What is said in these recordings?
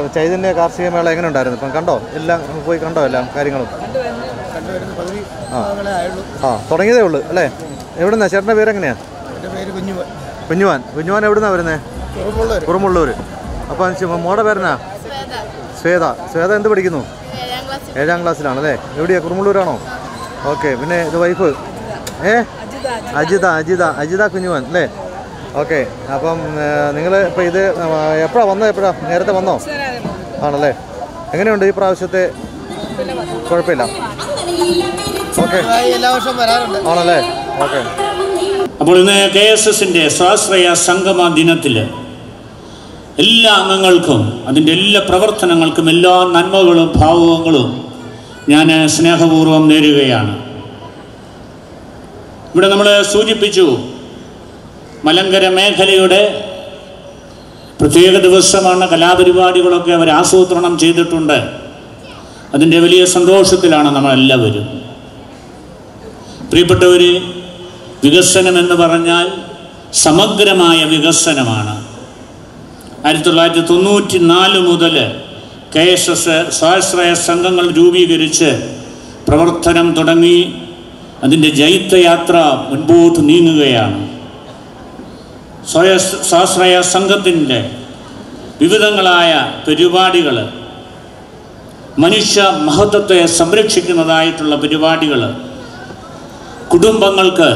ചൈതന്യ കാർഷിക മേള എങ്ങനെ ഉണ്ടായിരുന്നു ഇപ്പം കണ്ടോ എല്ലാം പോയി കണ്ടോ എല്ലാം കാര്യങ്ങളും കണ്ടുവരുന്ന പകുതി ആ. ഭാഗങ്ങളെ ആയുള്ളൂ ആ തുടങ്ങിയതേ ഉള്ളൂ അല്ലേ എവിടുന്നാ ചേട്ടൻ്റെ പേര് എങ്ങനെയാ എൻ്റെ പേര് കുഞ്ഞു കുഞ്ഞുവാൻ കുഞ്ഞുവാൻ എവിടുന്നാ വരുന്നത് കുറവുള്ളവർ കുറുമുള്ളൂർ അപ്പോൾ മോടെ പേരെന്നാ ശ്വേത ശ്വേത എന്ത് പഠിക്കുന്നു ഏഴാം ക്ലാസ് ഏഴാം ക്ലാസ്സിലാണ് അല്ലേ എവിടെയാ കുറുമുള്ളൂരാണോ ഓക്കെ പിന്നെ ഇത് വൈഫ് ഏ അജിത അജിത അജിത കുഞ്ഞുവാൻ അല്ലേ ഓക്കെ അപ്പം നിങ്ങൾ ഇപ്പോൾ ഇത് എപ്പോഴാണ് വന്നത് എപ്പോഴാണ് നേരത്തെ വന്നോ ആണല്ലേ എങ്ങനെയുണ്ട് ഈ പ്രാവശ്യത്തെ കുഴപ്പമില്ല ഓക്കെ എല്ലാ വർഷവും വരാറുണ്ട് ആണല്ലേ ഓക്കെ അപ്പോൾ ഇന്ന് കെ എസ് എസിൻ്റെ സ്വാശ്രയ സംഗമ ദിനത്തിൽ എല്ലാ അംഗങ്ങൾക്കും അതിൻ്റെ എല്ലാ പ്രവർത്തനങ്ങൾക്കും എല്ലാ നന്മകളും ഭാവങ്ങളും ഞാൻ സ്നേഹപൂർവ്വം നേരുകയാണ് ഇവിടെ നമ്മൾ സൂചിപ്പിച്ചു മലങ്കര മേഖലയുടെ പ്രത്യേക ദിവസമാണ് കലാപരിപാടികളൊക്കെ അവർ ആസൂത്രണം ചെയ്തിട്ടുണ്ട് അതിൻ്റെ വലിയ സന്തോഷത്തിലാണ് നമ്മളെല്ലാവരും പ്രിയപ്പെട്ടവർ വികസനം എന്ന് പറഞ്ഞാൽ സമഗ്രമായ വികസനമാണ് ആയിരത്തി തൊള്ളായിരത്തി തൊണ്ണൂറ്റി നാല് മുതൽ കെ എസ് എസ് സ്വാശ്രയ സംഘങ്ങൾ രൂപീകരിച്ച് പ്രവർത്തനം തുടങ്ങി അതിൻ്റെ ജൈത്രയാത്ര മുൻപോട്ട് നീങ്ങുകയാണ് സ്വയ സ്വാശ്രയ സംഘത്തിൻ്റെ വിവിധങ്ങളായ പരിപാടികൾ മനുഷ്യ മഹത്വത്തെ സംരക്ഷിക്കുന്നതായിട്ടുള്ള പരിപാടികൾ കുടുംബങ്ങൾക്ക്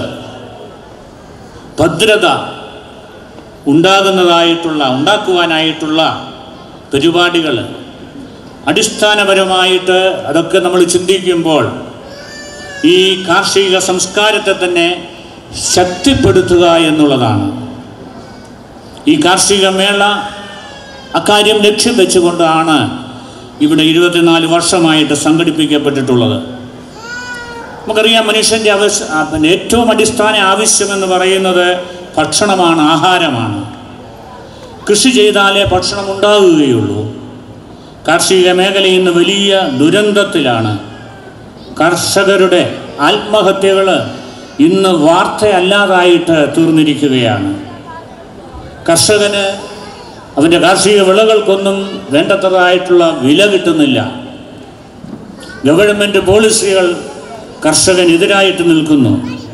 ഭദ്രത ഉണ്ടാകുന്നതായിട്ടുള്ള ഉണ്ടാക്കുവാനായിട്ടുള്ള പരിപാടികൾ അടിസ്ഥാനപരമായിട്ട് അതൊക്കെ നമ്മൾ ചിന്തിക്കുമ്പോൾ ഈ കാർഷിക സംസ്കാരത്തെ തന്നെ ശക്തിപ്പെടുത്തുക എന്നുള്ളതാണ് ഈ കാർഷിക മേള അക്കാര്യം ലക്ഷ്യം വെച്ചുകൊണ്ടാണ് ഇവിടെ ഇരുപത്തിനാല് വർഷമായിട്ട് സംഘടിപ്പിക്കപ്പെട്ടിട്ടുള്ളത് നമുക്കറിയാം മനുഷ്യൻ്റെ ആവശ്യ ആ, പിന്നെ ഏറ്റവും അടിസ്ഥാന ആവശ്യമെന്ന് പറയുന്നത് ഭക്ഷണമാണ് ആഹാരമാണ് കൃഷി ചെയ്താലേ ഭക്ഷണം ഉണ്ടാകുകയുള്ളൂ കാർഷിക മേഖല ഇന്ന് വലിയ ദുരന്തത്തിലാണ് കർഷകരുടെ ആത്മഹത്യകൾ ഇന്ന് വാർത്തയല്ലാതായിട്ട് തീർന്നിരിക്കുകയാണ് കർഷകന് അവൻ്റെ കാർഷിക വിളകൾക്കൊന്നും വേണ്ടത്രതായിട്ടുള്ള വില കിട്ടുന്നില്ല ഗവൺമെൻറ് പോളിസികൾ കർഷകനെതിരായിട്ട് നിൽക്കുന്നു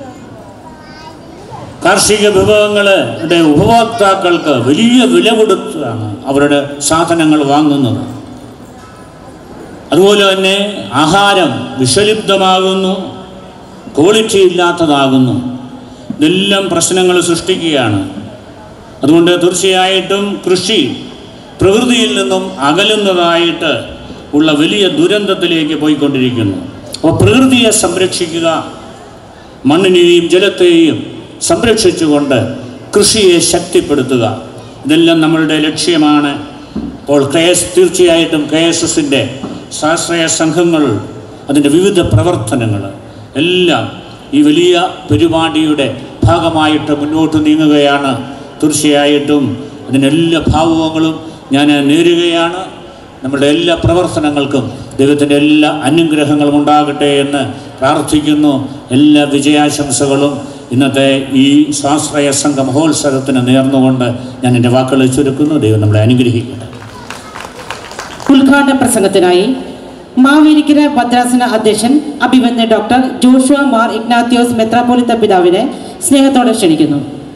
കാർഷിക വിഭവങ്ങളുടെ ഉപഭോക്താക്കൾക്ക് വലിയ വില കൊടുത്താണ് അവരുടെ സാധനങ്ങൾ വാങ്ങുന്നത് അതുപോലെ തന്നെ ആഹാരം വിഷലിപ്തമാകുന്നു ക്വാളിറ്റി ഇല്ലാത്തതാകുന്നു ഇതെല്ലാം പ്രശ്നങ്ങൾ സൃഷ്ടിക്കുകയാണ് അതുകൊണ്ട് തീർച്ചയായിട്ടും കൃഷി പ്രകൃതിയിൽ നിന്നും അകലുന്നതായിട്ട് ഉള്ള വലിയ ദുരന്തത്തിലേക്ക് പോയിക്കൊണ്ടിരിക്കുന്നു അപ്പോൾ പ്രകൃതിയെ സംരക്ഷിക്കുക മണ്ണിനെയും ജലത്തെയും സംരക്ഷിച്ചുകൊണ്ട് കൃഷിയെ ശക്തിപ്പെടുത്തുക ഇതെല്ലാം നമ്മളുടെ ലക്ഷ്യമാണ് അപ്പോൾ കെ എസ് തീർച്ചയായിട്ടും കെ എസ് എസിൻ്റെ സ്വാശ്രയ സംഘങ്ങൾ അതിൻ്റെ വിവിധ പ്രവർത്തനങ്ങൾ എല്ലാം ഈ വലിയ പരിപാടിയുടെ ഭാഗമായിട്ട് മുന്നോട്ട് നീങ്ങുകയാണ് തീർച്ചയായിട്ടും അതിൻ്റെ എല്ലാ ഭാവങ്ങളും ഞാൻ നേരുകയാണ് നമ്മുടെ എല്ലാ പ്രവർത്തനങ്ങൾക്കും ദൈവത്തിൻ്റെ എല്ലാ അനുഗ്രഹങ്ങളും ഉണ്ടാകട്ടെ എന്ന് പ്രാർത്ഥിക്കുന്നു എല്ലാ വിജയാശംസകളും ഇന്നത്തെ ഈ സ്വാശ്രയ സംഘ മഹോത്സവത്തിന് നേർന്നുകൊണ്ട് ഞാൻ എൻ്റെ വാക്കുകൾ ചുരുക്കുന്നു ദൈവം നമ്മളെ അനുഗ്രഹിക്കട്ടെ ഉദ്ഘാടന പ്രസംഗത്തിനായി മാവേലിക്കര ഭദ്രാസന അധ്യക്ഷൻ അഭിമന്യ ഡോക്ടർ ജോഷുവ മാർ ഇഗ്നാത്യോസ് മെത്രാപോലിത്ത പിതാവിനെ സ്നേഹത്തോടെ ക്ഷണിക്കുന്നു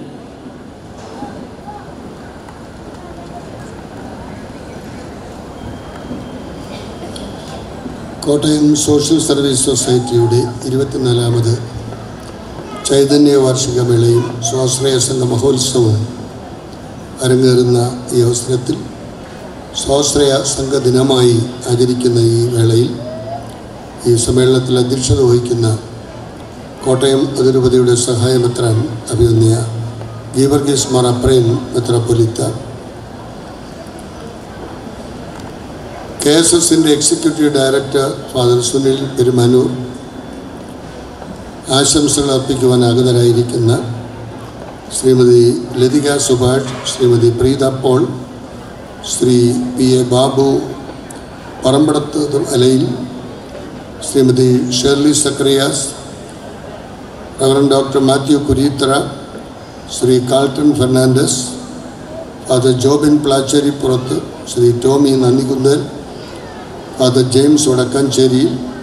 കോട്ടയം സോഷ്യൽ സർവീസ് സൊസൈറ്റിയുടെ ഇരുപത്തിനാലാമത് ചൈതന്യ വാർഷിക മേളയും സ്വാശ്രയ സംഘ മഹോത്സവവും അരങ്ങേറുന്ന ഈ അവസരത്തിൽ സ്വാശ്രയ സംഘ ദിനമായി ആചരിക്കുന്ന ഈ വേളയിൽ ഈ സമ്മേളനത്തിൽ അധ്യക്ഷത വഹിക്കുന്ന കോട്ടയം അതിരൂപതയുടെ സഹായമെത്രാൻ അഭിനന്ദിയ ഗീവർഗീസ് മാർ അപ്രേൻ മെത്രാപ്പൊലിത്ത കെ എസ് എസിൻ്റെ executive director father Sunil Perumanoor ആശംസകൾ അർപ്പിക്കുവാൻ ആഗതരായിരിക്കുന്ന ശ്രീമതി ലതിക സുഭാഷ് ശ്രീമതി പ്രീത പോൾ ശ്രീ പി എ ബാബു പറമ്പടത്ത് അലയിൽ Srimathi Shirley Zacharias reverend doctor Mathew Kureethara Shri Carlton Fernandez father Jobin Placheripurath Shri Tomy Nandikundan father James Vadakkanchery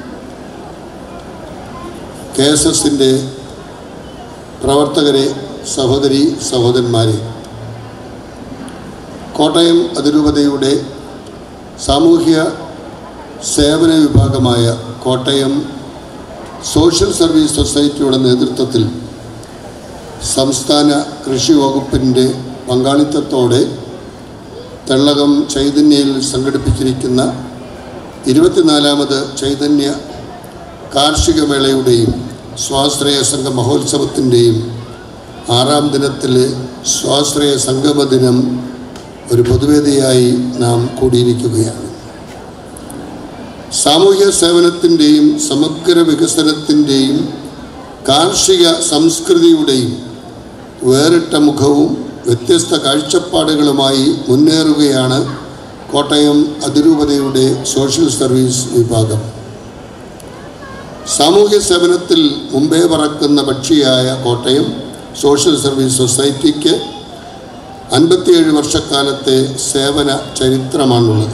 K S എസിൻ്റെ പ്രവർത്തകരെ സഹോദരി സഹോദരന്മാരെ കോട്ടയം അതിരൂപതയുടെ സാമൂഹ്യ സേവന വിഭാഗമായ കോട്ടയം സോഷ്യൽ സർവീസ് സൊസൈറ്റിയുടെ നേതൃത്വത്തിൽ സംസ്ഥാന കൃഷി വകുപ്പിൻ്റെ പങ്കാളിത്തത്തോടെ തെള്ളകം ചൈതന്യയിൽ സംഘടിപ്പിച്ചിരിക്കുന്ന ഇരുപത്തിനാലാമത് ചൈതന്യ കാർഷിക മേളയുടെയും സ്വാശ്രയ സംഘ മഹോത്സവത്തിൻ്റെയും ആറാം ദിനത്തിലെ സ്വാശ്രയ സംഗമ ദിനം ഒരു പൊതുവേദിയായി നാം കൂടിയിരിക്കുകയാണ് സാമൂഹ്യ സേവനത്തിൻ്റെയും സമഗ്ര വികസനത്തിൻ്റെയും കാർഷിക സംസ്കൃതിയുടെയും വേറിട്ട മുഖവും വ്യത്യസ്ത കാഴ്ചപ്പാടുകളുമായി മുന്നേറുകയാണ് കോട്ടയം അതിരൂപതയുടെ സോഷ്യൽ സർവീസ് വിഭാഗം സാമൂഹ്യ സേവനത്തിൽ മുമ്പേ പറക്കുന്ന പക്ഷിയായ കോട്ടയം സോഷ്യൽ സർവീസ് സൊസൈറ്റിക്ക് അൻപത്തിയേഴ് വർഷക്കാലത്തെ സേവന ചരിത്രമാണുള്ളത്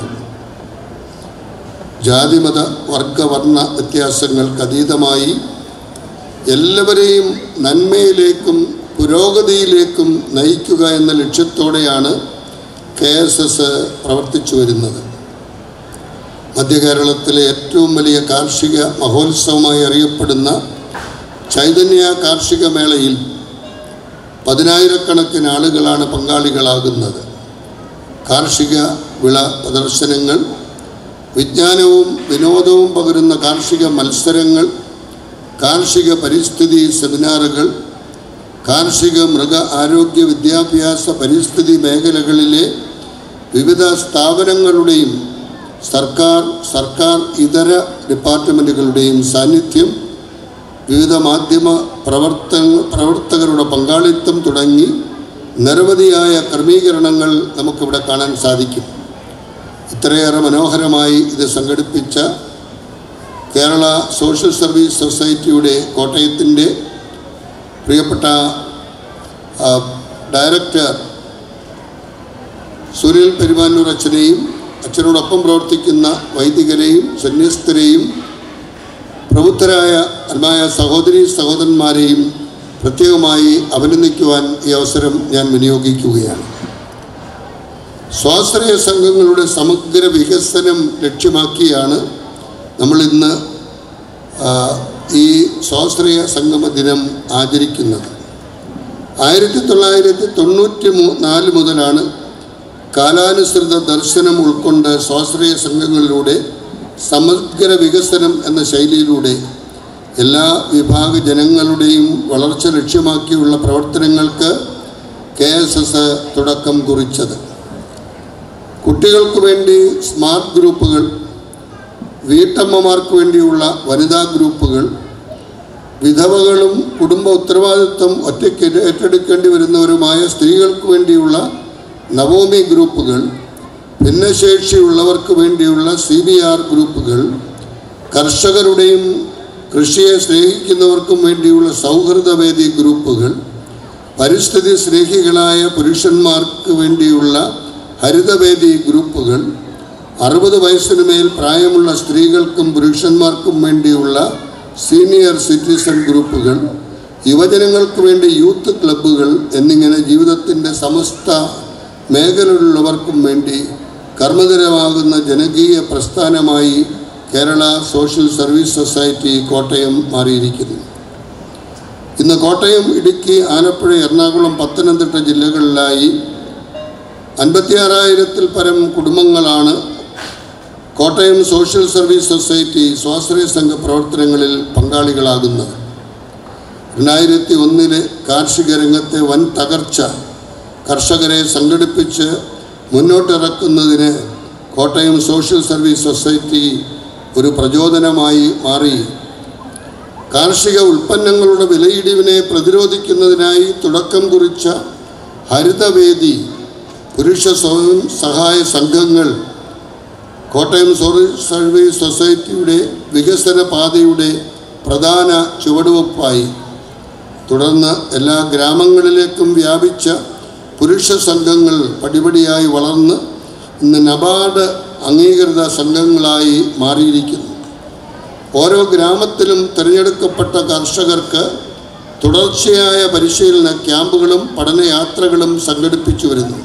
ജാതിമത വർഗവർണ്ണ വ്യത്യാസങ്ങൾക്ക് അതീതമായി എല്ലാവരെയും നന്മയിലേക്കും പുരോഗതിയിലേക്കും നയിക്കുക എന്ന ലക്ഷ്യത്തോടെയാണ് കെ എസ് എസ് പ്രവർത്തിച്ചു വരുന്നത് മധ്യകേരളത്തിലെ ഏറ്റവും വലിയ കാർഷിക മഹോത്സവമായി അറിയപ്പെടുന്ന ചൈതന്യ കാർഷിക മേളയിൽ പതിനായിരക്കണക്കിന് ആളുകളാണ് പങ്കാളികളാകുന്നത് കാർഷിക വിള പ്രദർശനങ്ങൾ വിജ്ഞാനവും വിനോദവും പകരുന്ന കാർഷിക മത്സരങ്ങൾ കാർഷിക പരിസ്ഥിതി സെമിനാറുകൾ കാർഷിക മൃഗ ആരോഗ്യ വിദ്യാഭ്യാസ പരിസ്ഥിതി മേഖലകളിലെ വിവിധ സ്ഥാപനങ്ങളുടെയും സർക്കാർ സർക്കാർ ഇതര ഡിപ്പാർട്ട്മെൻറ്റുകളുടെയും സാന്നിധ്യം വിവിധ മാധ്യമ പ്രവർത്തന പ്രവർത്തകരുടെ പങ്കാളിത്തം തുടങ്ങി നിരവധിയായ ക്രമീകരണങ്ങൾ നമുക്കിവിടെ കാണാൻ സാധിക്കും ഇത്രയേറെ മനോഹരമായി ഇത് സംഘടിപ്പിച്ച കേരള സോഷ്യൽ സർവീസ് സൊസൈറ്റിയുടെ കോട്ടയത്തിൻ്റെ പ്രിയപ്പെട്ട ആ, ഡയറക്ടർ സുനിൽ പെരുമാനൂർ അച്ഛനെയും അച്ഛനോടൊപ്പം പ്രവർത്തിക്കുന്ന വൈദികരെയും സന്യസ്തരെയും പ്രബുദ്ധരായ അന്മായ സഹോദരി സഹോദരന്മാരെയും പ്രത്യേകമായി അഭിനന്ദിക്കുവാൻ ഈ അവസരം ഞാൻ വിനിയോഗിക്കുകയാണ് സ്വാശ്രയ സംഘങ്ങളുടെ സമഗ്ര വികസനം ലക്ഷ്യമാക്കിയാണ് നമ്മൾ ഇന്ന് ആ, ഈ സ്വാശ്രയ സംഗമ ദിനം ആചരിക്കുന്നത് ആയിരത്തി തൊള്ളായിരത്തി തൊണ്ണൂറ്റി മൂ നാല് മുതലാണ് കാലാനുസൃത ദർശനം ഉൾക്കൊണ്ട് സ്വാശ്രയ സംഘങ്ങളിലൂടെ സമഗ്ര വികസനം എന്ന ശൈലിയിലൂടെ എല്ലാ വിഭാഗ ജനങ്ങളുടെയും വളർച്ച ലക്ഷ്യമാക്കിയുള്ള പ്രവർത്തനങ്ങൾക്ക് കെ എസ് എസ് തുടക്കം കുറിച്ചത് കുട്ടികൾക്ക് വേണ്ടി സ്മാർട്ട് ഗ്രൂപ്പുകൾ വീട്ടമ്മമാർക്ക് വേണ്ടിയുള്ള വനിതാ ഗ്രൂപ്പുകൾ വിധവകളും കുടുംബ ഉത്തരവാദിത്വം ഒറ്റയ്ക്ക് ഏറ്റ- ഏറ്റെടുക്കേണ്ടി വരുന്നവരുമായ സ്ത്രീകൾക്ക് വേണ്ടിയുള്ള നവോമി ഗ്രൂപ്പുകൾ ഭിന്നശേഷിയുള്ളവർക്ക് വേണ്ടിയുള്ള സി ബി ആർ ഗ്രൂപ്പുകൾ കർഷകരുടെയും കൃഷിയെ സ്നേഹിക്കുന്നവർക്കും വേണ്ടിയുള്ള സൗഹൃദവേദി ഗ്രൂപ്പുകൾ പരിസ്ഥിതി സ്നേഹികളായ പുരുഷന്മാർക്ക് വേണ്ടിയുള്ള ഹരിതവേദി ഗ്രൂപ്പുകൾ അറുപത് വയസ്സിന് മേൽ പ്രായമുള്ള സ്ത്രീകൾക്കും പുരുഷന്മാർക്കും വേണ്ടിയുള്ള സീനിയർ സിറ്റിസൺ ഗ്രൂപ്പുകൾ യുവജനങ്ങൾക്ക് വേണ്ടി യൂത്ത് ക്ലബ്ബുകൾ എന്നിങ്ങനെ ജീവിതത്തിൻ്റെ സമസ്ത മേഖലയിലുള്ളവർക്കും വേണ്ടി കർമ്മതരമാകുന്ന ജനകീയ പ്രസ്ഥാനമായി Kerala social service society Kottayam മാറിയിരിക്കുന്നു ഇന്ന് കോട്ടയം ഇടുക്കി ആലപ്പുഴ എറണാകുളം പത്തനംതിട്ട ജില്ലകളിലായി അൻപത്തിയാറായിരത്തിൽ പരം കുടുംബങ്ങളാണ് കോട്ടയം സോഷ്യൽ സർവീസ് സൊസൈറ്റി സ്വാശ്രയ സംഘ പ്രവർത്തനങ്ങളിൽ പങ്കാളികളാകുന്നത് രണ്ടായിരത്തി ഒന്നിലെ കാർഷിക രംഗത്തെ വൻ തകർച്ച കർഷകരെ സംഘടിപ്പിച്ച് മുന്നോട്ടിറക്കുന്നതിന് കോട്ടയം സോഷ്യൽ സർവീസ് സൊസൈറ്റി ഒരു പ്രചോദനമായി മാറി കാർഷിക ഉൽപ്പന്നങ്ങളുടെ വിലയിടിവിനെ പ്രതിരോധിക്കുന്നതിനായി തുടക്കം കുറിച്ച ഹരിതവേദി പുരുഷ സ്വയം സഹായ സംഘങ്ങൾ കോട്ടയം സോറി- സർവീസ് സൊസൈറ്റിയുടെ വികസന പാതയുടെ പ്രധാന ചുവടുവെപ്പായി തുടർന്ന് എല്ലാ ഗ്രാമങ്ങളിലേക്കും വ്യാപിച്ച പുരുഷ സംഘങ്ങൾ പടിപടിയായി വളർന്ന് ഇന്ന് നബാർഡ് അംഗീകൃത സംഘങ്ങളായി മാറിയിരിക്കുന്നു ഓരോ ഗ്രാമത്തിലും തിരഞ്ഞെടുക്കപ്പെട്ട കർഷകർക്ക് തുടർച്ചയായ പരിശീലന ക്യാമ്പുകളും പഠനയാത്രകളും സംഘടിപ്പിച്ചു വരുന്നു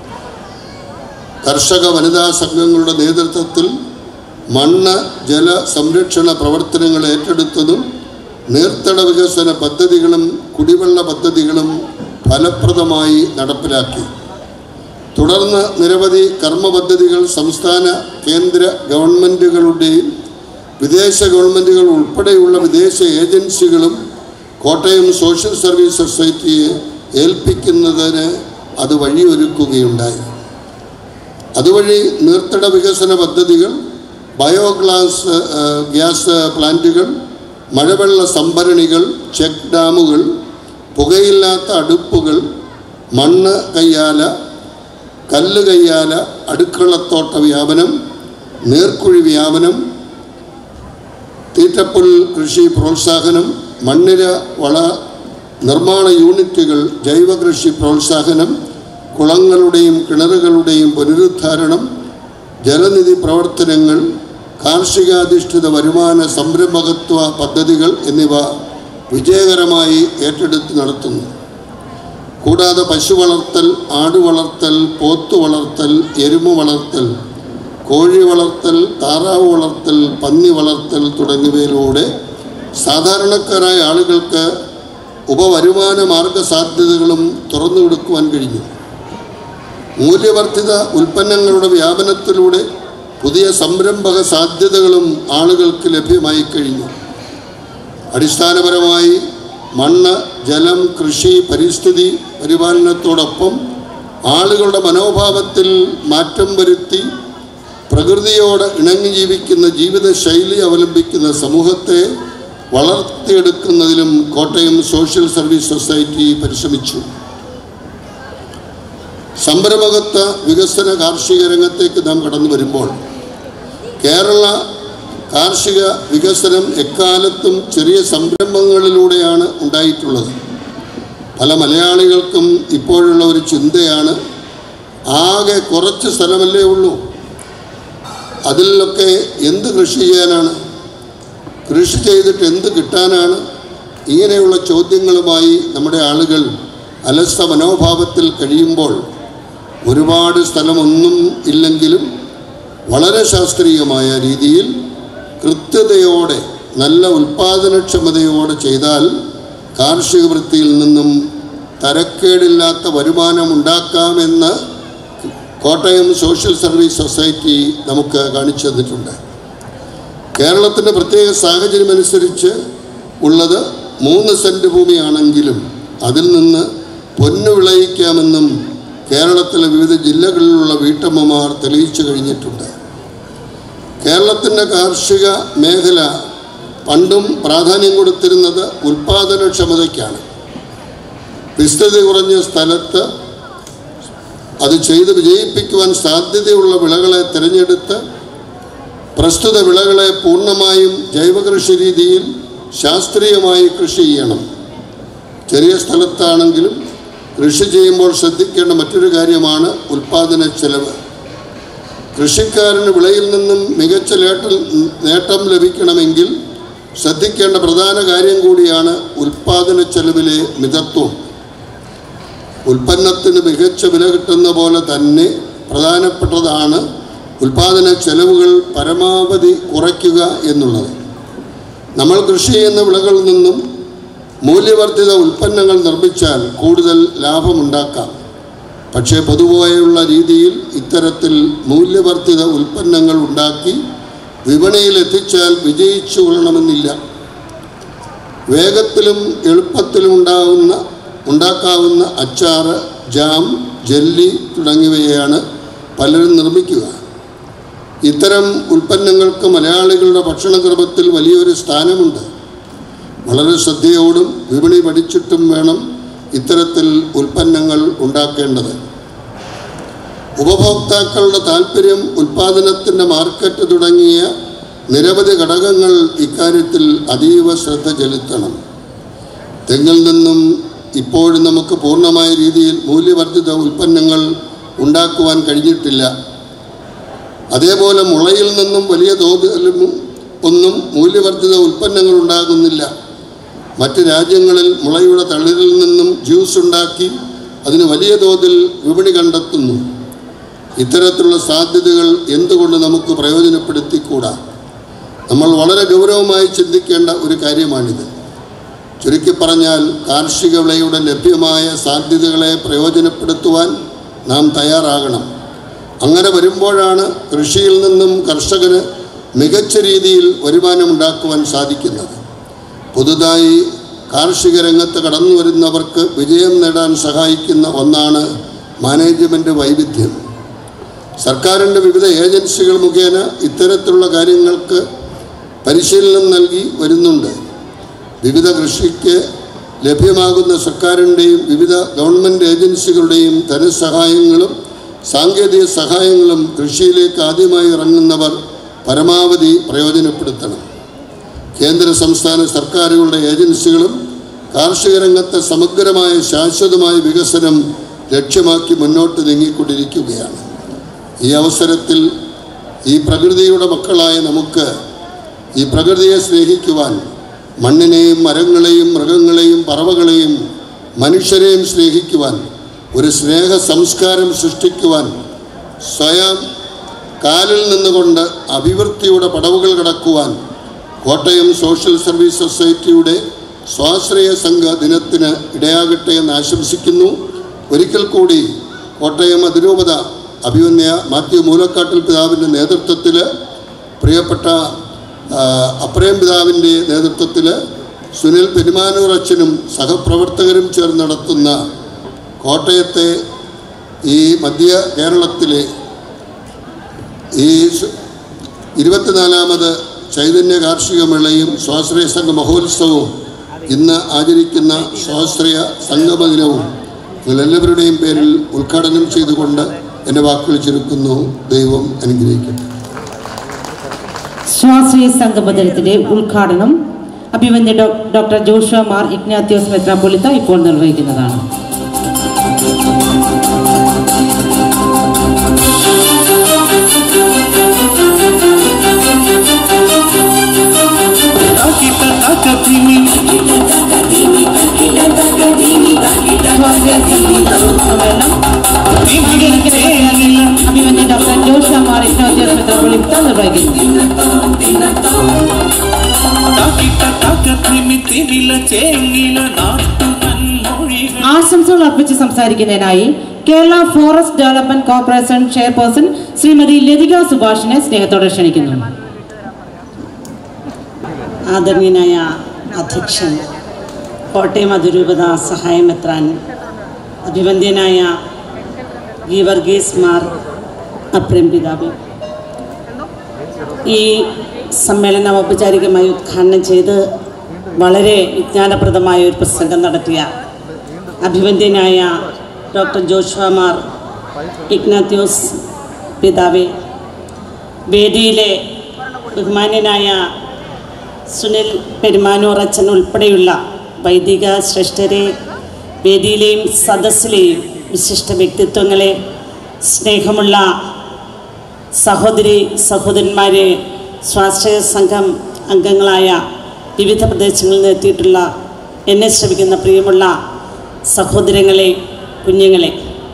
കർഷക വനിതാ സംഘങ്ങളുടെ നേതൃത്വത്തിൽ മണ്ണ് ജല സംരക്ഷണ പ്രവർത്തനങ്ങൾ ഏറ്റെടുത്തതും നീർത്തട വികസന പദ്ധതികളും കുടിവെള്ള പദ്ധതികളും ഫലപ്രദമായി നടപ്പിലാക്കി തുടർന്ന് നിരവധി കർമ്മ പദ്ധതികൾ സംസ്ഥാന കേന്ദ്ര ഗവൺമെൻറ്റുകളുടെയും വിദേശ ഗവൺമെൻറ്റുകൾ ഉൾപ്പെടെയുള്ള വിദേശ ഏജൻസികളും കോട്ടയം സോഷ്യൽ സർവീസ് സൊസൈറ്റിയെ ഏൽപ്പിക്കുന്നതിന് അത് വഴിയൊരുക്കുകയുണ്ടായി അതുവഴി നീർത്തട വികസന പദ്ധതികൾ ബയോഗ്ലാസ് ആ, ഗ്യാസ് പ്ലാന്റുകൾ മഴവെള്ള സംഭരണികൾ ചെക്ക് ഡാമുകൾ പുകയില്ലാത്ത അടുപ്പുകൾ മണ്ണ് കയ്യാല കല്ല് കയ്യാല അടുക്കളത്തോട്ട വ്യാപനം നീർക്കുഴി വ്യാപനം തീറ്റപ്പുൽ കൃഷി പ്രോത്സാഹനം മണ്ണിര വള നിർമ്മാണ യൂണിറ്റുകൾ ജൈവ കൃഷി പ്രോത്സാഹനം കുളങ്ങളുടെയും കിണറുകളുടെയും പുനരുദ്ധാരണം ജലനിധി പ്രവർത്തനങ്ങൾ കാർഷികാധിഷ്ഠിത വരുമാന സംരംഭകത്വ പദ്ധതികൾ എന്നിവ വിജയകരമായി ഏറ്റെടുത്ത് നടത്തുന്നു കൂടാതെ പശു വളർത്തൽ ആട് വളർത്തൽ പോത്തു വളർത്തൽ എരുമ വളർത്തൽ കോഴി വളർത്തൽ താറാവ് വളർത്തൽ പന്നി വളർത്തൽ തുടങ്ങിയവയിലൂടെ സാധാരണക്കാരായ ആളുകൾക്ക് ഉപവരുമാന മാർഗ സാധ്യതകളും തുറന്നു കൊടുക്കുവാൻ കഴിഞ്ഞു മൂല്യവർദ്ധിത ഉൽപ്പന്നങ്ങളുടെ വ്യാപനത്തിലൂടെ പുതിയ സംരംഭക സാധ്യതകളും ആളുകൾക്ക് ലഭ്യമായി കഴിഞ്ഞു അടിസ്ഥാനപരമായി മണ്ണ് ജലം കൃഷി പരിസ്ഥിതി പരിപാലനത്തോടൊപ്പം ആളുകളുടെ മനോഭാവത്തിൽ മാറ്റം വരുത്തി പ്രകൃതിയോട് ഇണങ്ങി ജീവിക്കുന്ന ജീവിതശൈലി അവലംബിക്കുന്ന സമൂഹത്തെ വളർത്തിയെടുക്കുന്നതിലും കോട്ടയം സോഷ്യൽ സർവീസ് സൊസൈറ്റി പരിശ്രമിച്ചു സംരംഭകത്വ വികസന കാർഷിക രംഗത്തേക്ക് നാം കടന്നു വരുമ്പോൾ കേരള കാർഷിക വികസനം എക്കാലത്തും ചെറിയ സംരംഭങ്ങളിലൂടെയാണ് ഉണ്ടായിട്ടുള്ളത് പല മലയാളികൾക്കും ഇപ്പോഴുള്ള ഒരു ചിന്തയാണ് ആകെ കുറച്ച് സ്ഥലമല്ലേ ഉള്ളൂ അതിലൊക്കെ എന്ത് കൃഷി ചെയ്യാനാണ് കൃഷി ചെയ്തിട്ട് എന്ത് കിട്ടാനാണ് ഇങ്ങനെയുള്ള ചോദ്യങ്ങളുമായി നമ്മുടെ ആളുകൾ അലസ മനോഭാവത്തിൽ കഴിയുമ്പോൾ ഒരുപാട് സ്ഥലമൊന്നും ഇല്ലെങ്കിലും വളരെ ശാസ്ത്രീയമായ രീതിയിൽ കൃത്യതയോടെ നല്ല ഉൽപാദനക്ഷമതയോടെ ചെയ്താൽ കാർഷിക വൃത്തിയിൽ നിന്നും തരക്കേടില്ലാത്ത വരുമാനം ഉണ്ടാക്കാമെന്ന് കോട്ടയം സോഷ്യൽ സർവീസ് സൊസൈറ്റി നമുക്ക് കാണിച്ചു തന്നിട്ടുണ്ട് കേരളത്തിൻ്റെ പ്രത്യേക സാഹചര്യം അനുസരിച്ച് ഉള്ളത് മൂന്ന് സെൻറ്റ് ഭൂമിയാണെങ്കിലും അതിൽ നിന്ന് പൊന്നു വിളയിക്കാമെന്നും കേരളത്തിലെ വിവിധ ജില്ലകളിലുള്ള വീട്ടമ്മമാർ തെളിയിച്ചു കഴിഞ്ഞിട്ടുണ്ട് കേരളത്തിൻ്റെ കാർഷിക മേഖല പണ്ടും പ്രാധാന്യം കൊടുത്തിരുന്നത് ഉൽപാദനക്ഷമതയ്ക്കാണ് വിസ്തൃതി കുറഞ്ഞ സ്ഥലത്ത് അത് ചെയ്ത് വിജയിപ്പിക്കുവാൻ സാധ്യതയുള്ള വിളകളെ തിരഞ്ഞെടുത്ത് പ്രസ്തുത വിളകളെ പൂർണ്ണമായും ജൈവകൃഷി രീതിയിൽ ശാസ്ത്രീയമായി കൃഷി ചെയ്യണം ചെറിയ സ്ഥലത്താണെങ്കിലും കൃഷി ചെയ്യുമ്പോൾ ശ്രദ്ധിക്കേണ്ട മറ്റൊരു കാര്യമാണ് ഉൽപാദന ചെലവ് കൃഷിക്കാരന് വിളയിൽ നിന്നും മികച്ച നേട്ടം നേട്ടം ലഭിക്കണമെങ്കിൽ ശ്രദ്ധിക്കേണ്ട പ്രധാന കാര്യം കൂടിയാണ് ഉൽപാദന ചെലവിലെ മിതത്വം ഉൽപ്പന്നത്തിന് മികച്ച വില കിട്ടുന്ന പോലെ തന്നെ പ്രധാനപ്പെട്ടതാണ് ഉൽപാദന ചെലവുകൾ പരമാവധി കുറയ്ക്കുക എന്നുള്ളത് നമ്മൾ കൃഷി ചെയ്യുന്ന വിളകളിൽ നിന്നും മൂല്യവർദ്ധിത ഉൽപ്പന്നങ്ങൾ നിർമ്മിച്ചാൽ കൂടുതൽ ലാഭമുണ്ടാക്കാം പക്ഷേ പൊതുവായുള്ള രീതിയിൽ ഇത്തരത്തിൽ മൂല്യവർദ്ധിത ഉൽപ്പന്നങ്ങൾ ഉണ്ടാക്കി വിപണിയിൽ എത്തിച്ചാൽ വിജയിച്ചു കൊള്ളണമെന്നില്ല വേഗത്തിലും എളുപ്പത്തിലും ഉണ്ടാകുന്ന ഉണ്ടാക്കാവുന്ന അച്ചാറ് ജാം ജെല്ലി തുടങ്ങിയവയാണ് പലരും നിർമ്മിക്കുക ഇത്തരം ഉൽപ്പന്നങ്ങൾക്ക് മലയാളികളുടെ ഭക്ഷണക്രമത്തിൽ വലിയൊരു സ്ഥാനമുണ്ട് വളരെ ശ്രദ്ധയോടും വിപണി പഠിച്ചിട്ടും വേണം ഇത്തരത്തിൽ ഉൽപ്പന്നങ്ങൾ ഉണ്ടാക്കേണ്ടത് ഉപഭോക്താക്കളുടെ താല്പര്യം ഉൽപ്പാദനത്തിൻ്റെ മാർക്കറ്റ് തുടങ്ങിയ നിരവധി ഘടകങ്ങൾ ഇക്കാര്യത്തിൽ അതീവ ശ്രദ്ധ ചെലുത്തണം തെങ്ങിൽ നിന്നും ഇപ്പോഴും നമുക്ക് പൂർണ്ണമായ രീതിയിൽ മൂല്യവർദ്ധിത ഉൽപ്പന്നങ്ങൾ ഉണ്ടാക്കുവാൻ കഴിഞ്ഞിട്ടില്ല അതേപോലെ മുളയിൽ നിന്നും വലിയ തോതിലും ഒന്നും മൂല്യവർദ്ധിത ഉൽപ്പന്നങ്ങൾ ഉണ്ടാകുന്നില്ല മറ്റ് രാജ്യങ്ങളിൽ മുളയുടെ തളിരിൽ നിന്നും ജ്യൂസ് ഉണ്ടാക്കി അതിന് വലിയ തോതിൽ വിപണി കണ്ടെത്തുന്നു ഇത്തരത്തിലുള്ള സാധ്യതകൾ എന്തുകൊണ്ട് നമുക്ക് പ്രയോജനപ്പെടുത്തിക്കൂടാ നമ്മൾ വളരെ ഗൗരവമായി ചിന്തിക്കേണ്ട ഒരു കാര്യമാണിത് ചുരുക്കി പറഞ്ഞാൽ കാർഷിക വിളയുടെ ലഭ്യമായ സാധ്യതകളെ പ്രയോജനപ്പെടുത്തുവാൻ നാം തയ്യാറാകണം അങ്ങനെ വരുമ്പോഴാണ് കൃഷിയിൽ നിന്നും കർഷകന് മികച്ച രീതിയിൽ വരുമാനമുണ്ടാക്കുവാൻ സാധിക്കുന്നത് പുതുതായി കാർഷിക രംഗത്ത് കടന്നു വരുന്നവർക്ക് വിജയം നേടാൻ സഹായിക്കുന്ന ഒന്നാണ് മാനേജ്മെൻറ്റ് വൈവിധ്യം സർക്കാരിൻ്റെ വിവിധ ഏജൻസികൾ മുഖേന ഇത്തരത്തിലുള്ള കാര്യങ്ങൾക്ക് പരിശീലനം നൽകി വരുന്നുണ്ട് വിവിധ കൃഷിക്ക് ലഭ്യമാകുന്ന സർക്കാരിൻ്റെയും വിവിധ ഗവൺമെൻറ് ഏജൻസികളുടെയും ധനസഹായങ്ങളും സാങ്കേതിക സഹായങ്ങളും കൃഷിയിലേക്ക് ആദ്യമായി ഇറങ്ങുന്നവർ പരമാവധി പ്രയോജനപ്പെടുത്തണം കേന്ദ്ര സംസ്ഥാന സർക്കാരുകളുടെ ഏജൻസികളും കാർഷിക രംഗത്തെ സമഗ്രമായ ശാശ്വതമായ വികസനം ലക്ഷ്യമാക്കി മുന്നോട്ട് നീങ്ങിക്കൊണ്ടിരിക്കുകയാണ് ഈ അവസരത്തിൽ ഈ പ്രകൃതിയുടെ മക്കളായ നമുക്ക് ഈ പ്രകൃതിയെ സ്നേഹിക്കുവാൻ മണ്ണിനെയും മരങ്ങളെയും മൃഗങ്ങളെയും പറവകളെയും മനുഷ്യരെയും സ്നേഹിക്കുവാൻ ഒരു സ്നേഹ സംസ്കാരം സൃഷ്ടിക്കുവാൻ സ്വയം കാലിൽ നിന്നുകൊണ്ട് അഭിവൃദ്ധിയുടെ പടവുകൾ കടക്കുവാൻ കോട്ടയം സോഷ്യൽ സർവീസ് സൊസൈറ്റിയുടെ സ്വാശ്രയ സംഘ ദിനത്തിന് ഇടയാകട്ടെ എന്ന് ആശംസിക്കുന്നു ഒരിക്കൽ കൂടി കോട്ടയം അതിരൂപത അഭിമന്യ മാത്യു മൂലക്കാട്ടിൽ പിതാവിൻ്റെ നേതൃത്വത്തിൽ പ്രിയപ്പെട്ട ആ, അപ്രേം പിതാവിൻ്റെ നേതൃത്വത്തിൽ സുനിൽ പെരുമാനൂർ അച്ഛനും സഹപ്രവർത്തകരും ചേർന്ന് നടത്തുന്ന കോട്ടയത്തെ ഈ മധ്യ കേരളത്തിലെ ഈ സ്- ഇരുപത്തിനാലാമത് ചൈതന്യ കാർഷിക മേളയും സ്വാശ്രയ സംഘ മഹോത്സവവും ഇന്ന് ആചരിക്കുന്ന സ്വാശ്രയ സംഗമ ദിനവും നിങ്ങളെല്ലാവരുടെയും പേരിൽ ഉദ്ഘാടനം ചെയ്തുകൊണ്ട് എൻ്റെ വാക്കുകൾ ചുരുക്കുന്നു ദൈവം അനുഗ്രഹിക്കട്ടെ സ്വാശ്രയ സംഗമദിനത്തിന്റെ ഉദ്ഘാടനം അഭിമന്യ ഡോ- ഡോക്ടർ ജോഷുവ മാർ ഇഗ്നാത്യോസ് മെത്രാപ്പൊലിത്ത ഇപ്പോൾ നിർവഹിക്കുന്നതാണ് അഭിമന്യ ഡോക്ടർ ജോഷുവ മാർ ഇഗ്നാത്യോസ് മെത്രാപ്പൊലിത്ത നിർവഹിക്കുന്നു ആശംസകൾ അർപ്പിച്ച് സംസാരിക്കുന്നതിനായി Kerala forest development corporation chairperson Srimathi Latika സുഭാഷിനെ സ്നേഹത്തോടെ ക്ഷണിക്കുന്നു ആദരണീയനായ അധ്യക്ഷൻ കോട്ടയം അതിരൂപത സഹായമെത്രാൻ അഭിവന്ദ്യനായ ഗീവർഗീസ് മാർ അപ്രേം പിതാവ് ഈ സമ്മേളനം ഔപചാരികമായി ഉദ്ഘാടനം ചെയ്ത് വളരെ വിജ്ഞാനപ്രദമായ ഒരു പ്രസംഗം നടത്തിയ അഭിവന്ദ്യനായ ഡോക്ടർ ജോഷുവ മാർ ഇഗ്നാത്യോസ് പിതാവെ വേദിയിലെ ബഹുമാന്യനായ സുനിൽ പെരുമാനൂർ അച്ഛൻ ഉൾപ്പെടെയുള്ള വൈദിക ശ്രേഷ്ഠരെ വേദിയിലെയും സദസ്സിലെയും വിശിഷ്ട വ്യക്തിത്വങ്ങളെ സ്നേഹമുള്ള സഹോദരി സഹോദരന്മാരെ സ്വാശ്രയ സംഘം അംഗങ്ങളായ വിവിധ പ്രദേശങ്ങളിൽ നിന്ന് എത്തിയിട്ടുള്ള എന്നെ ശ്രമിക്കുന്ന പ്രിയമുള്ള സഹോദരങ്ങളെ കുഞ്ഞുങ്ങളെ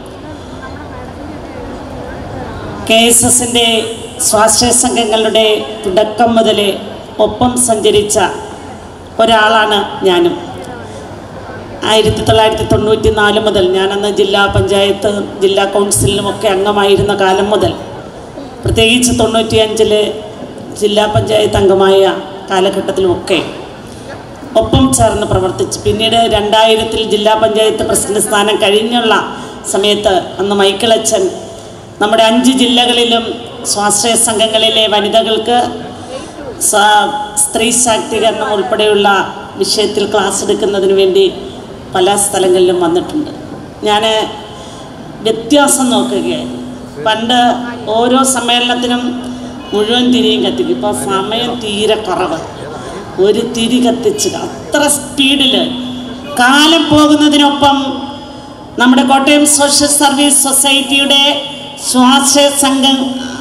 കെ എസ് എസിൻ്റെ സ്വാശ്രയ സംഘങ്ങളുടെ തുടക്കം മുതൽ ഒപ്പം സഞ്ചരിച്ച ഒരാളാണ് ഞാനും ആയിരത്തി തൊള്ളായിരത്തി തൊണ്ണൂറ്റി നാല് മുതൽ ഞാനന്ന് ജില്ലാ പഞ്ചായത്ത് ജില്ലാ കൗൺസിലിലുമൊക്കെ അംഗമായിരുന്ന കാലം മുതൽ പ്രത്യേകിച്ച് തൊണ്ണൂറ്റി അഞ്ചില് ജില്ലാ പഞ്ചായത്ത് അംഗമായ കാലഘട്ടത്തിലുമൊക്കെ ഒപ്പം ചേർന്ന് പ്രവർത്തിച്ച് പിന്നീട് രണ്ടായിരത്തിൽ ജില്ലാ പഞ്ചായത്ത് പ്രസിഡന്റ് സ്ഥാനം കഴിഞ്ഞുള്ള സമയത്ത് അന്ന് മൈക്കിളച്ചൻ നമ്മുടെ അഞ്ച് ജില്ലകളിലും സ്വാശ്രയ സംഘങ്ങളിലെ വനിതകൾക്ക് സ- സ്ത്രീ ശാക്തീകരണം ഉൾപ്പെടെയുള്ള വിഷയത്തിൽ ക്ലാസ് എടുക്കുന്നതിന് വേണ്ടി പല സ്ഥലങ്ങളിലും വന്നിട്ടുണ്ട് ഞാൻ വ്യത്യാസം നോക്കുകയായിരുന്നു പണ്ട് ഓരോ സമ്മേളനത്തിനും മുഴുവൻ തിരിയും കത്തിക്കും ഇപ്പോൾ സമയം തീരെ കുറവ് ഒരു തിരി കത്തിച്ച് അത്ര സ്പീഡിൽ കാലം പോകുന്നതിനൊപ്പം നമ്മുടെ കോട്ടയം സോഷ്യൽ സർവീസ് സൊസൈറ്റിയുടെ സ്വാശ്രയ സംഘം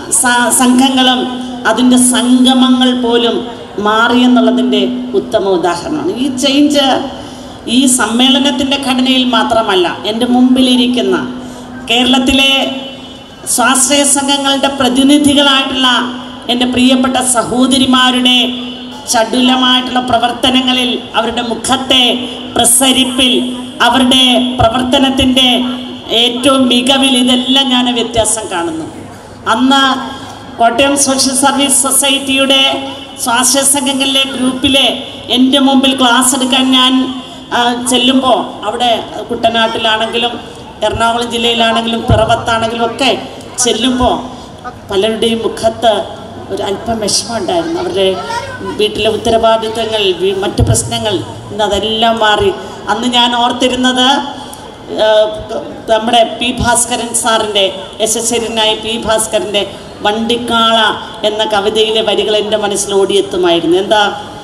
സ- സംഘങ്ങളും അതിൻ്റെ സംഗമങ്ങൾ പോലും മാറിയെന്നുള്ളതിൻ്റെ ഉത്തമ ഉദാഹരണമാണ് ഈ ചേഞ്ച് ഈ സമ്മേളനത്തിൻ്റെ ഘടനയിൽ മാത്രമല്ല എൻ്റെ മുമ്പിലിരിക്കുന്ന കേരളത്തിലെ സ്വാശ്രയ സംഘങ്ങളുടെ പ്രതിനിധികളായിട്ടുള്ള എൻ്റെ പ്രിയപ്പെട്ട സഹോദരിമാരുടെ ചടുലമായിട്ടുള്ള പ്രവർത്തനങ്ങളിൽ അവരുടെ മുഖത്തെ പ്രസരിപ്പിൽ അവരുടെ പ്രവർത്തനത്തിൻ്റെ ഏറ്റവും മികവിൽ ഇതെല്ലാം ഞാൻ വ്യത്യാസം കാണുന്നു അന്ന് കോട്ടയം സോഷ്യൽ സർവീസ് സൊസൈറ്റിയുടെ സ്വാശ്രയ സംഘങ്ങളിലെ ഗ്രൂപ്പിലെ എൻ്റെ മുമ്പിൽ ക്ലാസ് എടുക്കാൻ ഞാൻ ആ, ചെല്ലുമ്പോൾ അവിടെ കുട്ടനാട്ടിലാണെങ്കിലും എറണാകുളം ജില്ലയിലാണെങ്കിലും പിറവത്താണെങ്കിലും ഒക്കെ ചെല്ലുമ്പോൾ പലരുടെയും മുഖത്ത് ഒരു അല്പം വിഷമമുണ്ടായിരുന്നു അവരുടെ വീട്ടിലെ ഉത്തരവാദിത്തങ്ങൾ വീ- മറ്റു പ്രശ്നങ്ങൾ ഇന്ന് അതെല്ലാം മാറി അന്ന് ഞാൻ ഓർത്തിരുന്നത് ഏഹ്, നമ്മുടെ പി ഭാസ്കരൻ സാറിൻ്റെ യശസ്വരനായ പി ഭാസ്കരൻ്റെ വണ്ടിക്കാള എന്ന കവിതയിലെ വരികൾ എൻ്റെ മനസ്സിൽ ഓടിയെത്തുമായിരുന്നു എന്താ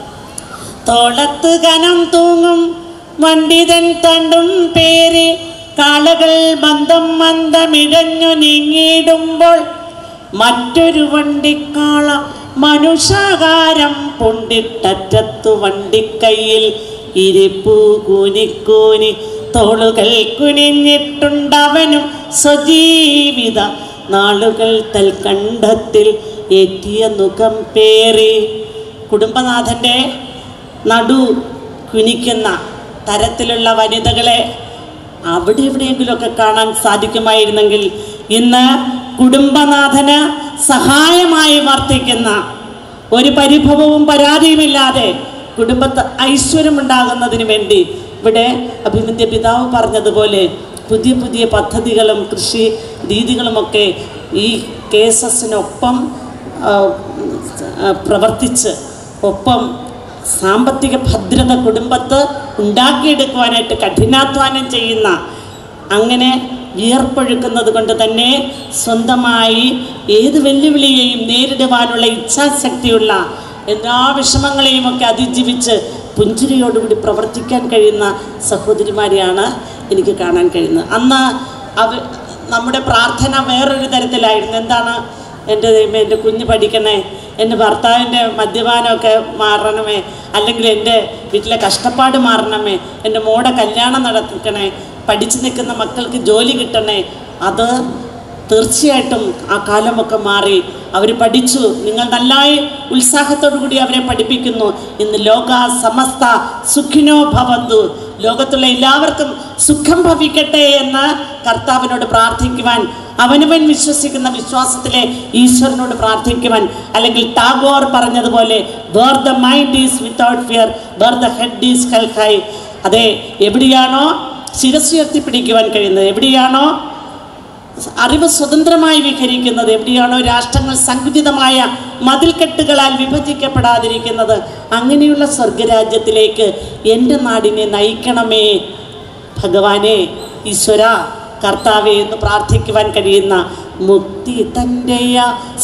തോളത്ത് കനം തൂങ്ങും വണ്ടിതൻ തണ്ടും പേര് കാളകൾ മന്ദം മന്ദമിഴഞ്ഞു നീങ്ങിയിടുമ്പോൾ മറ്റൊരു വണ്ടിക്കാള മനുഷ്യാകാരം പൊണ്ടിട്ടറ്റത്തു വണ്ടിക്കൈയിൽ ഇരിപ്പു കൂനിക്കൂനി തോളുകൾ കുനിഞ്ഞിട്ടുണ്ടവനും സ്വജീവിത നാളുകൾ തൽക്കണ്ഠത്തിൽ ഏറ്റിയ മുഖം പേറി കുടുംബനാഥൻ്റെ നടു കുനിക്കുന്ന തരത്തിലുള്ള വനിതകളെ അവിടെ എവിടെയെങ്കിലുമൊക്കെ കാണാൻ സാധിക്കുമായിരുന്നെങ്കിൽ ഇന്ന് കുടുംബനാഥന് സഹായമായി വർത്തിക്കുന്ന ഒരു പരിഭവവും പരാതിയുമില്ലാതെ കുടുംബത്ത് ഐശ്വര്യമുണ്ടാകുന്നതിന് വേണ്ടി ഇവിടെ അഭിമന്യ പിതാവ് പറഞ്ഞതുപോലെ പുതിയ പുതിയ പദ്ധതികളും കൃഷി രീതികളുമൊക്കെ ഈ കെ എസ് എസിനൊപ്പം പ്രവർത്തിച്ച് ഒപ്പം സാമ്പത്തിക ഭദ്രത കുടുംബത്ത് ഉണ്ടാക്കിയെടുക്കുവാനായിട്ട് കഠിനാധ്വാനം ചെയ്യുന്ന അങ്ങനെ വിയർപ്പൊഴുക്കുന്നത് കൊണ്ട് തന്നെ സ്വന്തമായി ഏത് വെല്ലുവിളിയെയും നേരിടുവാനുള്ള ഇച്ഛാശക്തിയുള്ള എല്ലാ വിഷമങ്ങളെയും ഒക്കെ അതിജീവിച്ച് പുഞ്ചിരിയോടുകൂടി പ്രവർത്തിക്കാൻ കഴിയുന്ന സഹോദരിമാരെയാണ് എനിക്ക് കാണാൻ കഴിയുന്നത് അന്ന് അവ നമ്മുടെ പ്രാർത്ഥന വേറൊരു തരത്തിലായിരുന്നു എന്താണ് എൻ്റെ ദൈവമേ എൻ്റെ കുഞ്ഞ് പഠിക്കണേ എൻ്റെ ഭർത്താവിൻ്റെ മദ്യപാനമൊക്കെ മാറണമേ അല്ലെങ്കിൽ എൻ്റെ വീട്ടിലെ കഷ്ടപ്പാട് മാറണമേ എൻ്റെ മോടെ കല്യാണം നടത്തിക്കണേ പഠിച്ചു നിൽക്കുന്ന മക്കൾക്ക് ജോലി കിട്ടണേ അത് തീർച്ചയായിട്ടും ആ കാലമൊക്കെ മാറി അവർ പഠിച്ചു നിങ്ങൾ നല്ലായി ഉത്സാഹത്തോടു കൂടി അവരെ പഠിപ്പിക്കുന്നു ഇന്ന് ലോക സമസ്ത സുഖിനോ ഭവന്തു ലോകത്തുള്ള എല്ലാവർക്കും സുഖം ഭവിക്കട്ടെ എന്ന് കർത്താവിനോട് പ്രാർത്ഥിക്കുവാൻ അവനവൻ വിശ്വസിക്കുന്ന വിശ്വാസത്തിലെ ഈശ്വരനോട് പ്രാർത്ഥിക്കുവാൻ അല്ലെങ്കിൽ ടാഗോർ പറഞ്ഞതുപോലെ where the mind is without fear where the head is held high അതെ എവിടെയാണോ ശിരസ്സുയർത്തി പിടിക്കുവാൻ കഴിയുന്നത് എവിടെയാണോ അറിവ് സ്വതന്ത്രമായി വിഹരിക്കുന്നത് എവിടെയാണോ രാഷ്ട്രങ്ങൾ സങ്കുചിതമായ മതിൽക്കെട്ടുകളാൽ വിഭജിക്കപ്പെടാതിരിക്കുന്നത് അങ്ങനെയുള്ള സ്വർഗരാജ്യത്തിലേക്ക് എൻ്റെ നാടിനെ നയിക്കണമേ ഭഗവാനെ ഈശ്വര കർത്താവെ എന്ന് പ്രാർത്ഥിക്കുവാൻ കഴിയുന്ന മുക്തി തൻ്റെയ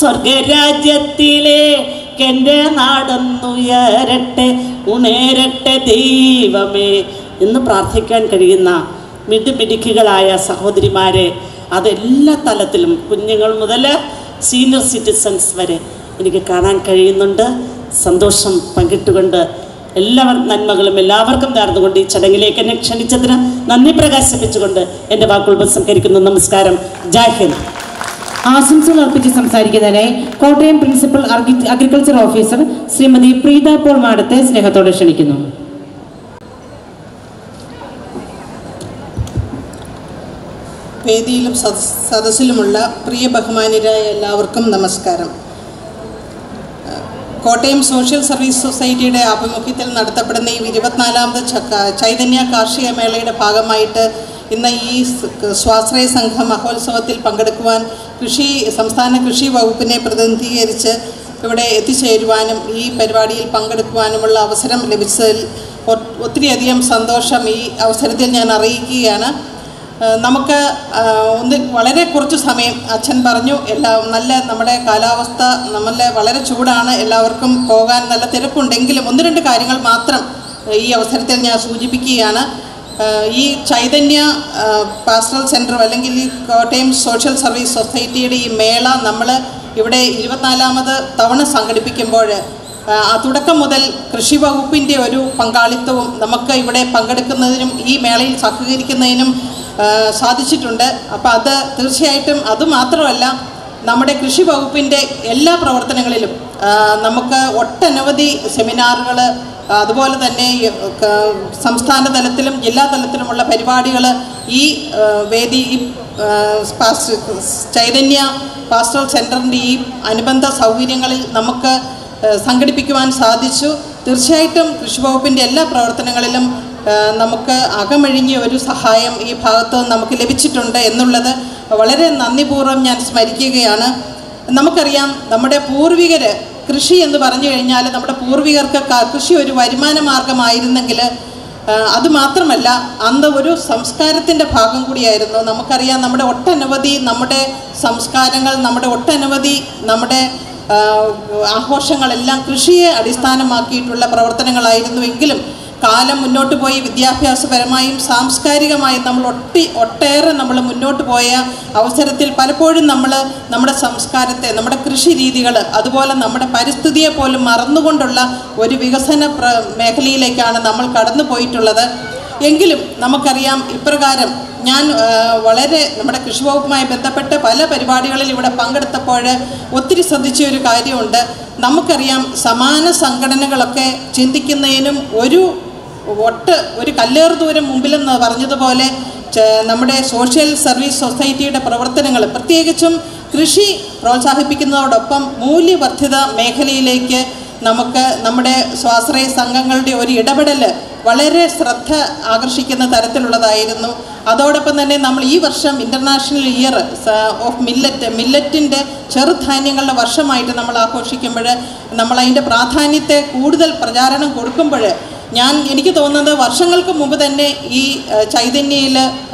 സ്വർഗരാജ്യത്തിലെ എൻ്റെ നാടൊന്നുയരട്ടെ ഉണരട്ടെ ദൈവമേ എന്ന് പ്രാർത്ഥിക്കാൻ കഴിയുന്ന മിടുമിടുക്കികളായ സഹോദരിമാരെ അതെല്ലാ തലത്തിലും കുഞ്ഞുങ്ങൾ മുതൽ സീനിയർ സിറ്റിസൺസ് വരെ എനിക്ക് കാണാൻ കഴിയുന്നുണ്ട് സന്തോഷം പങ്കിട്ടുകൊണ്ട് എല്ലാവർ നന്മകളും എല്ലാവർക്കും നേർന്നുകൊണ്ട് ഈ ചടങ്ങിലേക്ക് എന്നെ ക്ഷണിച്ചതിന് നന്ദി പ്രകാശിപ്പിച്ചുകൊണ്ട് എൻ്റെ വാക്കുകൾ ഉപസംഹരിക്കുന്നു നമസ്കാരം ജയ് ഹിന്ദ് ആശംസകൾ അർപ്പിച്ച് സംസാരിക്കുന്നതിനായി Kottayam principal agri- agriculture officer Srimathi Preetha Paul മാഡത്തെ സ്നേഹത്തോടെ ക്ഷണിക്കുന്നു വേദിയിലും സദസ് സദസ്സിലുമുള്ള പ്രിയ ബഹുമാന്യരായ എല്ലാവർക്കും നമസ്കാരം കോട്ടയം സോഷ്യൽ സർവീസ് സൊസൈറ്റിയുടെ ആഭിമുഖ്യത്തിൽ നടത്തപ്പെടുന്ന ഈ ഇരുപത്തിനാലാമത് ചക്ക- ചൈതന്യ കാർഷിക മേളയുടെ ഭാഗമായിട്ട് ഇന്ന് ഈ സ്- സ്വാശ്രയ സംഘ മഹോത്സവത്തിൽ പങ്കെടുക്കുവാൻ കൃഷി സംസ്ഥാന കൃഷി വകുപ്പിനെ പ്രതിനിധീകരിച്ച് ഇവിടെ എത്തിച്ചേരുവാനും ഈ പരിപാടിയിൽ പങ്കെടുക്കുവാനുമുള്ള അവസരം ലഭിച്ചതിൽ ഒ- ഒത്തിരിയധികം സന്തോഷം ഈ അവസരത്തിൽ ഞാൻ അറിയിക്കുകയാണ് ഏഹ് നമുക്ക് ആഹ് ഒന്ന് വളരെ കുറച്ച് സമയം അച്ഛൻ പറഞ്ഞു എല്ലാ നല്ല നമ്മുടെ കാലാവസ്ഥ നമ്മളെ വളരെ ചൂടാണ് എല്ലാവർക്കും പോകാൻ നല്ല തിരക്കുണ്ടെങ്കിലും ഒന്ന് രണ്ട് കാര്യങ്ങൾ മാത്രം ഈ അവസരത്തിൽ ഞാൻ സൂചിപ്പിക്കുകയാണ് ഏഹ് ഈ ചൈതന്യ പാസ്റ്ററൽ സെൻറ്റർ അല്ലെങ്കിൽ ഈ കോട്ടയം സോഷ്യൽ സർവീസ് സൊസൈറ്റിയുടെ ഈ മേള നമ്മൾ ഇവിടെ ഇരുപത്തിനാലാമത് തവണ സംഘടിപ്പിക്കുമ്പോൾ ആ, ആ തുടക്കം മുതൽ കൃഷി വകുപ്പിൻ്റെ ഒരു പങ്കാളിത്തവും നമുക്ക് ഇവിടെ പങ്കെടുക്കുന്നതിനും ഈ മേളയിൽ സഹകരിക്കുന്നതിനും ആ, സാധിച്ചിട്ടുണ്ട് അപ്പോൾ അത് തീർച്ചയായിട്ടും അതുമാത്രമല്ല നമ്മുടെ കൃഷി വകുപ്പിൻ്റെ എല്ലാ പ്രവർത്തനങ്ങളിലും ആ, നമുക്ക് ഒട്ടനവധി സെമിനാറുകൾ അതുപോലെ തന്നെ ഈ, ക- സംസ്ഥാന തലത്തിലും ജില്ലാ തലത്തിലുമുള്ള പരിപാടികൾ ഈ ആ, വേദി ഈ ആ, പാസ്- ചൈതന്യ പാസ്റ്റൽ സെൻറ്ററിൻ്റെ ഈ അനുബന്ധ സൗകര്യങ്ങളിൽ നമുക്ക് ആ, സംഘടിപ്പിക്കുവാൻ സാധിച്ചു തീർച്ചയായിട്ടും കൃഷി വകുപ്പിൻ്റെ എല്ലാ പ്രവർത്തനങ്ങളിലും ആ, നമുക്ക് അകമഴിഞ്ഞ ഒരു സഹായം ഈ ഭാഗത്ത് നിന്ന് നമുക്ക് ലഭിച്ചിട്ടുണ്ട് എന്നുള്ളത് വളരെ നന്ദിപൂർവ്വം ഞാൻ സ്മരിക്കുകയാണ് നമുക്കറിയാം നമ്മുടെ പൂർവികർ കൃഷി എന്ന് പറഞ്ഞു കഴിഞ്ഞാൽ നമ്മുടെ പൂർവികർക്ക് ക- കൃഷി ഒരു വരുമാന മാർഗമായിരുന്നെങ്കിൽ ആ, അതുമാത്രമല്ല അന്ന് ഒരു സംസ്കാരത്തിൻ്റെ ഭാഗം കൂടിയായിരുന്നു നമുക്കറിയാം നമ്മുടെ ഒട്ടനവധി നമ്മുടെ സംസ്കാരങ്ങൾ നമ്മുടെ ഒട്ടനവധി നമ്മുടെ ആ, ആഘോഷങ്ങളെല്ലാം കൃഷിയെ അടിസ്ഥാനമാക്കിയിട്ടുള്ള പ്രവർത്തനങ്ങളായിരുന്നുവെങ്കിലും കാലം മുന്നോട്ട് പോയി വിദ്യാഭ്യാസപരമായും സാംസ്കാരികമായും നമ്മൾ ഒട്ടി ഒട്ടേറെ നമ്മൾ മുന്നോട്ട് പോയ അവസരത്തിൽ പലപ്പോഴും നമ്മൾ നമ്മുടെ സംസ്കാരത്തെ നമ്മുടെ കൃഷി രീതികൾ അതുപോലെ നമ്മുടെ പരിസ്ഥിതിയെ പോലും മറന്നുകൊണ്ടുള്ള ഒരു വികസന പ്ര മേഖലയിലേക്കാണ് നമ്മൾ കടന്നു പോയിട്ടുള്ളത് എങ്കിലും നമുക്കറിയാം ഇപ്രകാരം ഞാൻ ആ, വളരെ നമ്മുടെ കൃഷി വകുപ്പുമായി ബന്ധപ്പെട്ട് പല പരിപാടികളിൽ ഇവിടെ പങ്കെടുത്തപ്പോൾ ഒത്തിരി ശ്രദ്ധിച്ച ഒരു കാര്യമുണ്ട് നമുക്കറിയാം സമാന സംഘടനകളൊക്കെ ചിന്തിക്കുന്നതിനും ഒരു ഒട്ട് ഒരു കല്ലേറ് ദൂരം മുമ്പിലെന്ന് പറഞ്ഞതുപോലെ ച- നമ്മുടെ സോഷ്യൽ സർവീസ് സൊസൈറ്റിയുടെ പ്രവർത്തനങ്ങൾ പ്രത്യേകിച്ചും കൃഷി പ്രോത്സാഹിപ്പിക്കുന്നതോടൊപ്പം മൂല്യവർദ്ധിത മേഖലയിലേക്ക് നമുക്ക് നമ്മുടെ സ്വാശ്രയ സംഘങ്ങളുടെ ഒരു ഇടപെടൽ വളരെ ശ്രദ്ധ ആകർഷിക്കുന്ന തരത്തിലുള്ളതായിരുന്നു അതോടൊപ്പം തന്നെ നമ്മൾ ഈ വർഷം ഇൻ്റർനാഷണൽ ഇയർ ഓഫ് മില്ലറ്റ് മില്ലറ്റിൻ്റെ ചെറുധാന്യങ്ങളുടെ വർഷമായിട്ട് നമ്മൾ ആഘോഷിക്കുമ്പോൾ നമ്മൾ അതിൻ്റെ പ്രാധാന്യത്തെ കൂടുതൽ പ്രചാരണം കൊടുക്കുമ്പോൾ ഞാൻ എനിക്ക് തോന്നുന്നത് വർഷങ്ങൾക്ക് മുമ്പ് തന്നെ ഈ ചൈതന്യയിൽ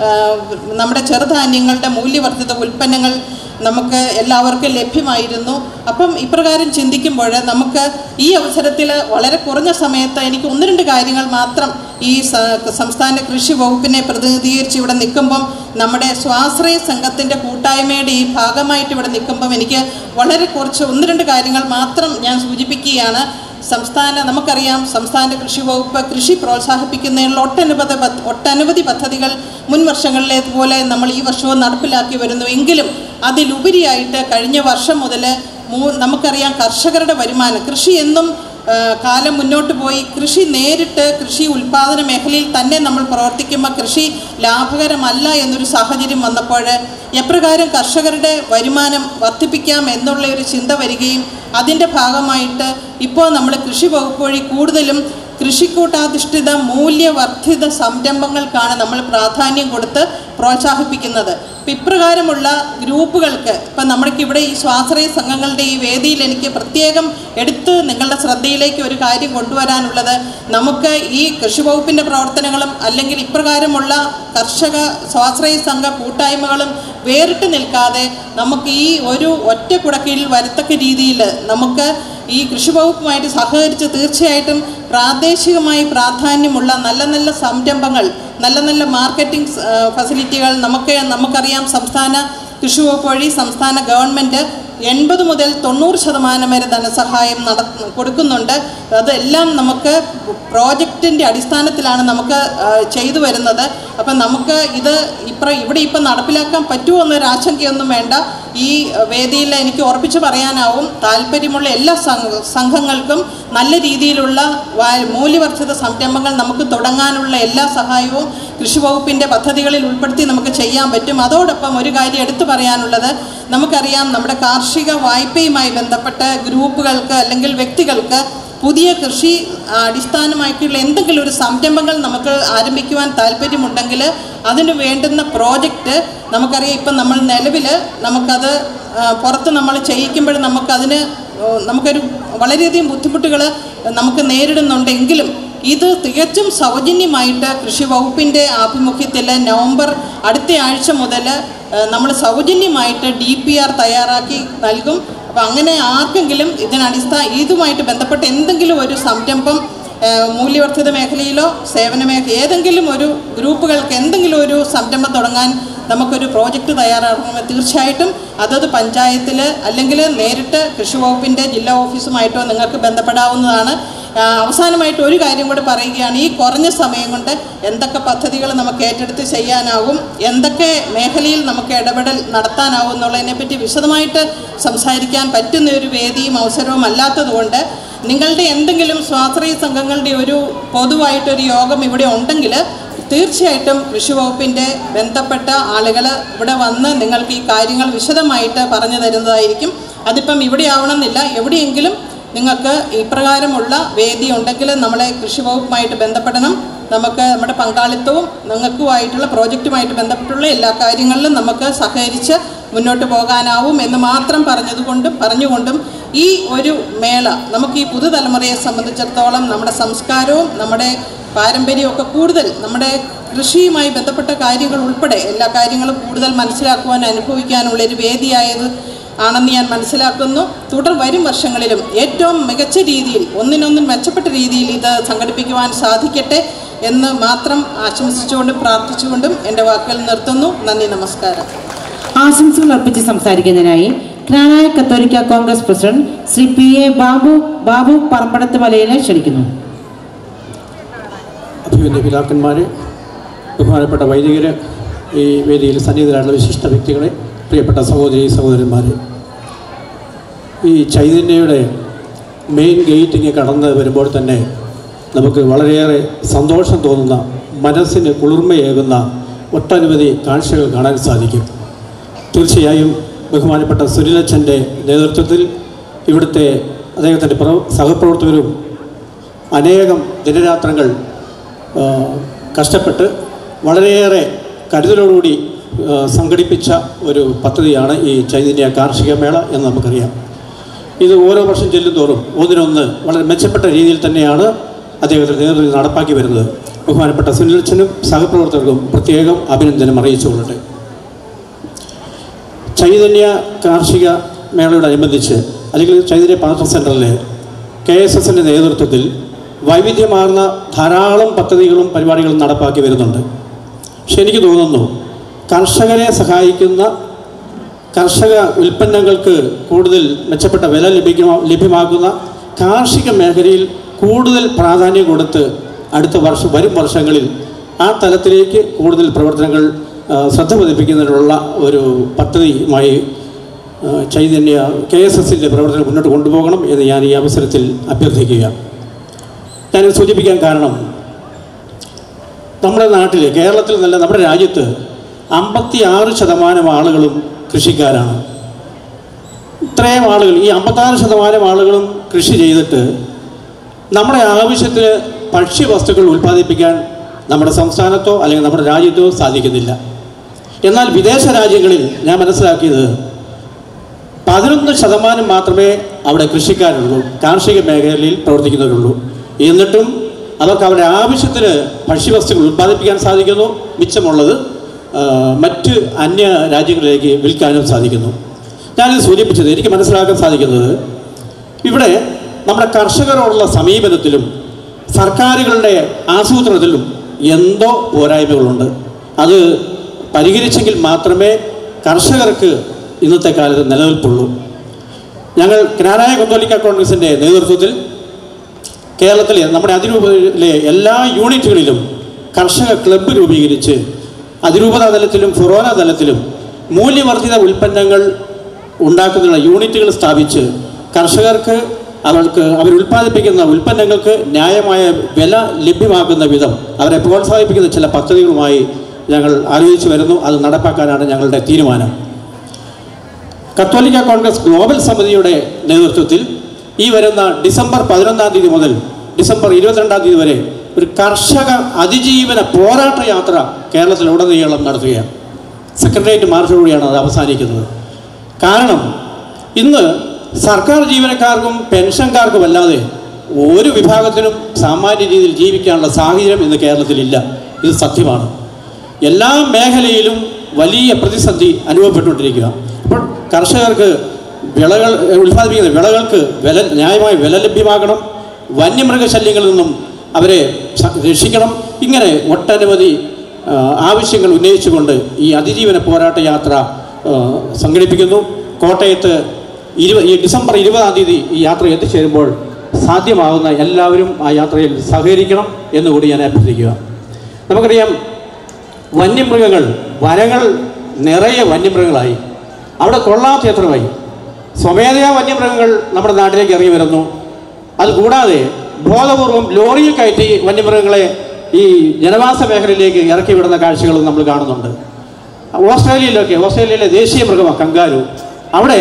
നമ്മുടെ ചെറുധാന്യങ്ങളുടെ മൂല്യവർദ്ധിത ഉൽപ്പന്നങ്ങൾ നമുക്ക് എല്ലാവർക്കും ലഭ്യമായിരുന്നു അപ്പം ഇപ്രകാരം ചിന്തിക്കുമ്പോൾ നമുക്ക് ഈ അവസരത്തിൽ വളരെ കുറഞ്ഞ സമയത്ത് എനിക്ക് ഒന്ന് രണ്ട് കാര്യങ്ങൾ മാത്രം ഈ സ- സംസ്ഥാന കൃഷി വകുപ്പിനെ പ്രതിനിധീകരിച്ച് ഇവിടെ നിൽക്കുമ്പം നമ്മുടെ സ്വാശ്രയ സംഘത്തിൻ്റെ കൂട്ടായ്മയുടെ ഈ ഭാഗമായിട്ട് ഇവിടെ നിൽക്കുമ്പം എനിക്ക് വളരെ കുറച്ച് ഒന്ന് രണ്ട് കാര്യങ്ങൾ മാത്രം ഞാൻ സൂചിപ്പിക്കുകയാണ് സംസ്ഥാന നമുക്കറിയാം സംസ്ഥാന കൃഷി വകുപ്പ് കൃഷി പ്രോത്സാഹിപ്പിക്കുന്നതിനുള്ള ഒട്ടനവധി പദ്ധ- ഒട്ടനവധി പദ്ധതികൾ മുൻ വർഷങ്ങളിലേതുപോലെ നമ്മൾ ഈ വർഷവും നടപ്പിലാക്കി വരുന്നു എങ്കിലും അതിലുപരിയായിട്ട് കഴിഞ്ഞ വർഷം മുതൽ മൂ നമുക്കറിയാം കർഷകരുടെ വരുമാനം കൃഷി എന്നും ആ, കാലം മുന്നോട്ട് പോയി കൃഷി നേരിട്ട് കൃഷി ഉൽപ്പാദന മേഖലയിൽ തന്നെ നമ്മൾ പ്രവർത്തിക്കുമ്പോൾ കൃഷി ലാഭകരമല്ല എന്നൊരു സാഹചര്യം വന്നപ്പോൾ എപ്രകാരം കർഷകരുടെ വരുമാനം വർദ്ധിപ്പിക്കാം എന്നുള്ള ഒരു ചിന്ത വരികയും അതിൻ്റെ ഭാഗമായിട്ട് ഇപ്പോൾ നമ്മൾ കൃഷി വകുപ്പ് വഴി കൂടുതലും കൃഷിക്കൂട്ടാധിഷ്ഠിത മൂല്യവർദ്ധിത സംരംഭങ്ങൾക്കാണ് നമ്മൾ പ്രാധാന്യം കൊടുത്ത് പ്രോത്സാഹിപ്പിക്കുന്നത് ഇപ്പം ഇപ്രകാരമുള്ള ഗ്രൂപ്പുകൾക്ക് ഇപ്പം നമ്മൾക്ക് ഇവിടെ ഈ സ്വാശ്രയ സംഘങ്ങളുടെ ഈ വേദിയിൽ എനിക്ക് പ്രത്യേകം എടുത്ത് നിങ്ങളുടെ ശ്രദ്ധയിലേക്ക് ഒരു കാര്യം കൊണ്ടുവരാനുള്ളത് നമുക്ക് ഈ കൃഷി വകുപ്പിൻ്റെ പ്രവർത്തനങ്ങളും അല്ലെങ്കിൽ ഇപ്രകാരമുള്ള കർഷക സ്വാശ്രയ സംഘ കൂട്ടായ്മകളും വേറിട്ട് നിൽക്കാതെ നമുക്ക് ഈ ഒരു ഒറ്റ കുടക്കീഴിൽ വരത്തക്ക രീതിയിൽ നമുക്ക് ഈ കൃഷി വകുപ്പുമായിട്ട് സഹകരിച്ച് തീർച്ചയായിട്ടും പ്രാദേശികമായി പ്രാധാന്യമുള്ള നല്ല നല്ല സംരംഭങ്ങൾ നല്ല നല്ല മാർക്കറ്റിംഗ് സ്- ആ, ഫെസിലിറ്റികൾ നമുക്ക് നമുക്കറിയാം സംസ്ഥാന കൃഷി വകുപ്പ് വഴി സംസ്ഥാന ഗവൺമെൻറ് എൺപത് മുതൽ തൊണ്ണൂറ് ശതമാനം വരെ ധനസഹായം നട കൊടുക്കുന്നുണ്ട് അതെല്ലാം നമുക്ക് പ്രോജക്റ്റിൻ്റെ അടിസ്ഥാനത്തിലാണ് നമുക്ക് ആ, ചെയ്തു വരുന്നത് അപ്പം നമുക്ക് ഇത് ഇപ്ര ഇവിടെ ഇപ്പം നടപ്പിലാക്കാൻ പറ്റുമോ എന്നൊരു ആശങ്കയൊന്നും വേണ്ട ഈ വേദിയിൽ എനിക്ക് ഉറപ്പിച്ച് പറയാനാവും താല്പര്യമുള്ള എല്ലാ സംഘ- സംഘങ്ങൾക്കും നല്ല രീതിയിലുള്ള വാ- മൂല്യവർദ്ധിത സംരംഭങ്ങൾ നമുക്ക് തുടങ്ങാനുള്ള എല്ലാ സഹായവും കൃഷി വകുപ്പിൻ്റെ പദ്ധതികളിൽ ഉൾപ്പെടുത്തി നമുക്ക് ചെയ്യാൻ പറ്റും അതോടൊപ്പം ഒരു കാര്യം എടുത്തു പറയാനുള്ളത് നമുക്കറിയാം നമ്മുടെ കാർഷിക വായ്പയുമായി ബന്ധപ്പെട്ട് ഗ്രൂപ്പുകൾക്ക് അല്ലെങ്കിൽ വ്യക്തികൾക്ക് പുതിയ കൃഷി ആ, അടിസ്ഥാനമാക്കിയുള്ള എന്തെങ്കിലും ഒരു സംരംഭങ്ങൾ നമുക്ക് ആരംഭിക്കുവാൻ താല്പര്യമുണ്ടെങ്കിൽ അതിന് വേണ്ടുന്ന പ്രോജക്റ്റ് നമുക്കറിയാം ഇപ്പം നമ്മൾ നിലവിൽ നമുക്കത് ആ, പുറത്ത് നമ്മൾ ചെയ്യിക്കുമ്പോൾ നമുക്കതിന് ഓ, നമുക്കൊരു വളരെയധികം ബുദ്ധിമുട്ടുകൾ നമുക്ക് നേരിടുന്നുണ്ടെങ്കിലും ഇത് തികച്ചും സൗജന്യമായിട്ട് കൃഷി വകുപ്പിൻ്റെ ആഭിമുഖ്യത്തിൽ നവംബർ അടുത്ത ആഴ്ച മുതൽ നമ്മൾ സൗജന്യമായിട്ട് ഡി പി ആർ തയ്യാറാക്കി നൽകും അപ്പോൾ അങ്ങനെ ആർക്കെങ്കിലും ഇതിനടിസ്ഥാന ഇതുമായിട്ട് ബന്ധപ്പെട്ട് എന്തെങ്കിലും ഒരു സംരംഭം ഏഹ്, മൂല്യവർദ്ധിത മേഖലയിലോ സേവന മേഖല ഏതെങ്കിലും ഒരു ഗ്രൂപ്പുകൾക്ക് എന്തെങ്കിലും ഒരു സംരംഭം തുടങ്ങാൻ നമുക്കൊരു പ്രോജക്റ്റ് തയ്യാറാക്കണമെങ്കിൽ തീർച്ചയായിട്ടും അതത് പഞ്ചായത്തിൽ അല്ലെങ്കിൽ നേരിട്ട് കൃഷി വകുപ്പിൻ്റെ ജില്ലാ ഓഫീസുമായിട്ടോ നിങ്ങൾക്ക് ബന്ധപ്പെടാവുന്നതാണ് ആ, അവസാനമായിട്ട് ഒരു കാര്യം കൂടി പറയുകയാണ് ഈ കുറഞ്ഞ സമയം കൊണ്ട് എന്തൊക്കെ പദ്ധതികൾ നമുക്ക് ഏറ്റെടുത്ത് ചെയ്യാനാകും എന്തൊക്കെ മേഖലയിൽ നമുക്ക് ഇടപെടൽ നടത്താനാവും എന്നുള്ളതിനെപ്പറ്റി വിശദമായിട്ട് സംസാരിക്കാൻ പറ്റുന്ന ഒരു വേദിയും അവസരവും അല്ലാത്തതുകൊണ്ട് നിങ്ങളുടെ എന്തെങ്കിലും സ്വാശ്രയ സംഘങ്ങളുടെ ഒരു പൊതുവായിട്ടൊരു യോഗം ഇവിടെ ഉണ്ടെങ്കിൽ തീർച്ചയായിട്ടും കൃഷി വകുപ്പിൻ്റെ ബന്ധപ്പെട്ട ആളുകൾ ഇവിടെ വന്ന് നിങ്ങൾക്ക് ഈ കാര്യങ്ങൾ വിശദമായിട്ട് പറഞ്ഞു തരുന്നതായിരിക്കും അതിപ്പം ഇവിടെ ആവണമെന്നില്ല എവിടെയെങ്കിലും നിങ്ങൾക്ക് ഇപ്രകാരമുള്ള വേദി ഉണ്ടെങ്കിൽ നമ്മളെ കൃഷി വകുപ്പുമായിട്ട് ബന്ധപ്പെടണം നമുക്ക് നമ്മുടെ പങ്കാളിത്തവും നിങ്ങൾക്കുമായിട്ടുള്ള പ്രോജക്റ്റുമായിട്ട് ബന്ധപ്പെട്ടുള്ള എല്ലാ കാര്യങ്ങളിലും നമുക്ക് സഹകരിച്ച് മുന്നോട്ട് പോകാനാവും എന്ന് മാത്രം പറഞ്ഞതുകൊണ്ടും പറഞ്ഞുകൊണ്ടും ഈ ഒരു മേള നമുക്ക് ഈ പുതുതലമുറയെ സംബന്ധിച്ചിടത്തോളം നമ്മുടെ സംസ്കാരവും നമ്മുടെ പാരമ്പര്യമൊക്കെ കൂടുതൽ നമ്മുടെ കൃഷിയുമായി ബന്ധപ്പെട്ട കാര്യങ്ങൾ ഉൾപ്പെടെ എല്ലാ കാര്യങ്ങളും കൂടുതൽ മനസ്സിലാക്കുവാൻ അനുഭവിക്കാനുള്ള ഒരു വേദിയായത് ആണെന്ന് ഞാൻ മനസ്സിലാക്കുന്നു തുടർ വരും വർഷങ്ങളിലും ഏറ്റവും മികച്ച രീതിയിൽ ഒന്നിനൊന്നും മെച്ചപ്പെട്ട രീതിയിൽ ഇത് സംഘടിപ്പിക്കുവാൻ സാധിക്കട്ടെ എന്ന് മാത്രം ആശംസിച്ചുകൊണ്ടും പ്രാർത്ഥിച്ചുകൊണ്ടും എൻ്റെ വാക്കുകൾ നിർത്തുന്നു നന്ദി നമസ്കാരം ആശംസകൾ അർപ്പിച്ച് സംസാരിക്കുന്നതിനായി ക്രാനായ കത്തോലിക്ക congress president Shri P A Babu Babu Parampadath വലയിലെ ക്ഷണിക്കുന്നു അഭിമന്യ പിതാക്കന്മാരെ ബഹുമാനപ്പെട്ട വൈദികര് ഈ വേദിയിൽ സന്നിഹിതരായിട്ടുള്ള വിശിഷ്ട വ്യക്തികളെ പ്രിയപ്പെട്ട സഹോദരി സഹോദരന്മാരെ ഈ ചൈതന്യയുടെ മെയിൻ ഗേറ്റിങ് കടന്ന് വരുമ്പോൾ തന്നെ നമുക്ക് വളരെയേറെ സന്തോഷം തോന്നുന്ന മനസ്സിന് കുളിർമയേകുന്ന ഒട്ടനവധി കാഴ്ചകൾ കാണാൻ സാധിക്കും തീർച്ചയായും ബഹുമാനപ്പെട്ട സുനിലച്ഛൻ്റെ നേതൃത്വത്തിൽ ഇവിടുത്തെ അദ്ദേഹത്തിൻ്റെ പ്രവ സഹപ്രവർത്തകരും അനേകം ദിനരാത്രങ്ങൾ ആ, കഷ്ടപ്പെട്ട് വളരെയേറെ കരുതലോടുകൂടി ആ, സംഘടിപ്പിച്ച ഒരു പദ്ധതിയാണ് ഈ ചൈതന്യ കാർഷിക മേള എന്ന് നമുക്കറിയാം ഇത് ഓരോ വർഷം ചെല്ലുന്തോറും ഒന്നിനൊന്ന് വളരെ മെച്ചപ്പെട്ട രീതിയിൽ തന്നെയാണ് അദ്ദേഹത്തിൻ്റെ നേതൃത്വത്തിൽ നടപ്പാക്കി വരുന്നത് ബഹുമാനപ്പെട്ട സുനിലച്ഛനും സഹപ്രവർത്തകർക്കും പ്രത്യേകം അഭിനന്ദനം അറിയിച്ചുകൊള്ളട്ടെ ചൈതന്യ കാർഷിക മേളയോടനുബന്ധിച്ച് അല്ലെങ്കിൽ ചൈതന്യ പാർട്ണർ സെൻറ്ററിലെ കെ എസ് എസിൻ്റെ നേതൃത്വത്തിൽ വൈവിധ്യമാർന്ന ധാരാളം പദ്ധതികളും പരിപാടികളും നടപ്പാക്കി വരുന്നുണ്ട് പക്ഷെ എനിക്ക് തോന്നുന്നു കർഷകരെ സഹായിക്കുന്ന കർഷക ഉൽപ്പന്നങ്ങൾക്ക് കൂടുതൽ മെച്ചപ്പെട്ട വില ലഭിക്കുന്ന ലഭ്യമാക്കുന്ന കാർഷിക മേഖലയിൽ കൂടുതൽ പ്രാധാന്യം കൊടുത്ത് അടുത്ത വർഷം വരും വർഷങ്ങളിൽ ആ തലത്തിലേക്ക് കൂടുതൽ പ്രവർത്തനങ്ങൾ ആ, ശ്രദ്ധ പതിപ്പിക്കുന്നതിനുള്ള ഒരു പദ്ധതിയുമായി ആ, ചൈതന്യ കെ എസ് എസിൻ്റെ പ്രവർത്തനം മുന്നോട്ട് കൊണ്ടുപോകണം എന്ന് ഞാൻ ഈ അവസരത്തിൽ അഭ്യർത്ഥിക്കുക ഞാനിത് സൂചിപ്പിക്കാൻ കാരണം നമ്മുടെ നാട്ടിൽ കേരളത്തിൽ നല്ല നമ്മുടെ രാജ്യത്ത് അമ്പത്തി ആറ് ശതമാനം ആളുകളും കൃഷിക്കാരാണ് ഇത്രയും ആളുകൾ ഈ അമ്പത്താറ് ശതമാനം ആളുകളും കൃഷി ചെയ്തിട്ട് നമ്മുടെ ആവശ്യത്തിന് ഭക്ഷ്യവസ്തുക്കൾ ഉൽപ്പാദിപ്പിക്കാൻ നമ്മുടെ സംസ്ഥാനത്തോ അല്ലെങ്കിൽ നമ്മുടെ രാജ്യത്തോ സാധിക്കുന്നില്ല എന്നാൽ വിദേശ രാജ്യങ്ങളിൽ ഞാൻ മനസ്സിലാക്കിയത് പതിനൊന്ന് ശതമാനം മാത്രമേ അവിടെ കൃഷിക്കാരുള്ളൂ കാർഷിക മേഖലയിൽ പ്രവർത്തിക്കുന്നവരുള്ളൂ എന്നിട്ടും അവർക്ക് അവരുടെ ആവശ്യത്തിന് ഭക്ഷ്യവസ്തുക്കൾ ഉൽപ്പാദിപ്പിക്കാൻ സാധിക്കുന്നു മിച്ചമുള്ളത് ആ, മറ്റ് അന്യ രാജ്യങ്ങളിലേക്ക് വിൽക്കാനും സാധിക്കുന്നു ഞാനിത് സൂചിപ്പിച്ചത് എനിക്ക് മനസ്സിലാക്കാൻ സാധിക്കുന്നത് ഇവിടെ നമ്മുടെ കർഷകരോടുള്ള സമീപനത്തിലും സർക്കാരുകളുടെ ആസൂത്രണത്തിലും എന്തോ പോരായ്മകളുണ്ട് അത് പരിഹരിച്ചെങ്കിൽ മാത്രമേ കർഷകർക്ക് ഇന്നത്തെ കാലത്ത് നിലനിൽപ്പുള്ളൂ ഞങ്ങൾ ജ്ഞാനായ കൊന്തോലിക്ക കോൺഗ്രസിൻ്റെ നേതൃത്വത്തിൽ കേരളത്തിലെ നമ്മുടെ അതിരൂപതയിലെ എല്ലാ യൂണിറ്റുകളിലും കർഷക ക്ലബ്ബ് രൂപീകരിച്ച് അതിരൂപതാ തലത്തിലും ഫൊറോന തലത്തിലും മൂല്യവർദ്ധിത ഉൽപ്പന്നങ്ങൾ ഉണ്ടാക്കുന്ന യൂണിറ്റുകൾ സ്ഥാപിച്ച് കർഷകർക്ക് അവർക്ക് അവർ ഉൽപ്പാദിപ്പിക്കുന്ന ഉൽപ്പന്നങ്ങൾക്ക് ന്യായമായ വില ലഭ്യമാക്കുന്ന വിധം അവരെ പ്രോത്സാഹിപ്പിക്കുന്ന ചില പദ്ധതികളുമായി ഞങ്ങൾ ആലോചിച്ച് വരുന്നു അത് നടപ്പാക്കാനാണ് ഞങ്ങളുടെ തീരുമാനം കത്തോലിക്ക കോൺഗ്രസ് ഗ്ലോബൽ സമിതിയുടെ നേതൃത്വത്തിൽ ഈ വരുന്ന ഡിസംബർ പതിനൊന്നാം തീയതി മുതൽ ഡിസംബർ ഇരുപത്തിരണ്ടാം തീയതി വരെ ഒരു കർഷക അതിജീവന പോരാട്ട യാത്ര കേരളത്തിലുടനീളം നടത്തുകയാണ് സെക്രട്ടേറിയറ്റ് മാർച്ചോടുകൂടിയാണ് അത് അവസാനിക്കുന്നത് കാരണം ഇന്ന് സർക്കാർ ജീവനക്കാർക്കും പെൻഷൻകാർക്കും അല്ലാതെ ഒരു വിഭാഗത്തിനും സാമാന്യ രീതിയിൽ ജീവിക്കാനുള്ള സാഹചര്യം ഇന്ന് കേരളത്തിലില്ല ഇത് സത്യമാണ് എല്ലാ മേഖലയിലും വലിയ പ്രതിസന്ധി അനുഭവപ്പെട്ടുകൊണ്ടിരിക്കുക അപ്പോൾ കർഷകർക്ക് വിളകൾ ഉൽപ്പാദിപ്പിക്കുന്ന വിളകൾക്ക് വില ന്യായമായ വില ലഭ്യമാകണം വന്യമൃഗശല്യങ്ങളിൽ നിന്നും അവരെ സ- രക്ഷിക്കണം ഇങ്ങനെ ഒട്ടനവധി ആ, ആവശ്യങ്ങൾ ഉന്നയിച്ചുകൊണ്ട് ഈ അതിജീവന പോരാട്ട യാത്ര ആ, സംഘടിപ്പിക്കുന്നു കോട്ടയത്ത് ഇരുപ ഈ ഡിസംബർ ഇരുപതാം തീയതി ഈ യാത്ര എത്തിച്ചേരുമ്പോൾ സാധ്യമാകുന്ന എല്ലാവരും ആ യാത്രയിൽ സഹകരിക്കണം എന്നുകൂടി ഞാൻ അഭ്യർത്ഥിക്കുക നമുക്കറിയാം വന്യമൃഗങ്ങൾ വനങ്ങൾ നിറയെ വന്യമൃഗങ്ങളായി അവിടെ കൊള്ളാത്ത എത്രമായി സ്വമേധയാ വന്യമൃഗങ്ങൾ നമ്മുടെ നാട്ടിലേക്ക് ഇറങ്ങി വരുന്നു അതുകൂടാതെ ബോധപൂർവം ലോറിയിൽ കയറ്റി വന്യമൃഗങ്ങളെ ഈ ജനവാസ മേഖലയിലേക്ക് ഇറക്കി വിടുന്ന കാഴ്ചകളും നമ്മൾ കാണുന്നുണ്ട് ഓസ്ട്രേലിയയിലൊക്കെ ഓസ്ട്രേലിയയിലെ ദേശീയ മൃഗമാണ് കങ്കാരു അവിടെ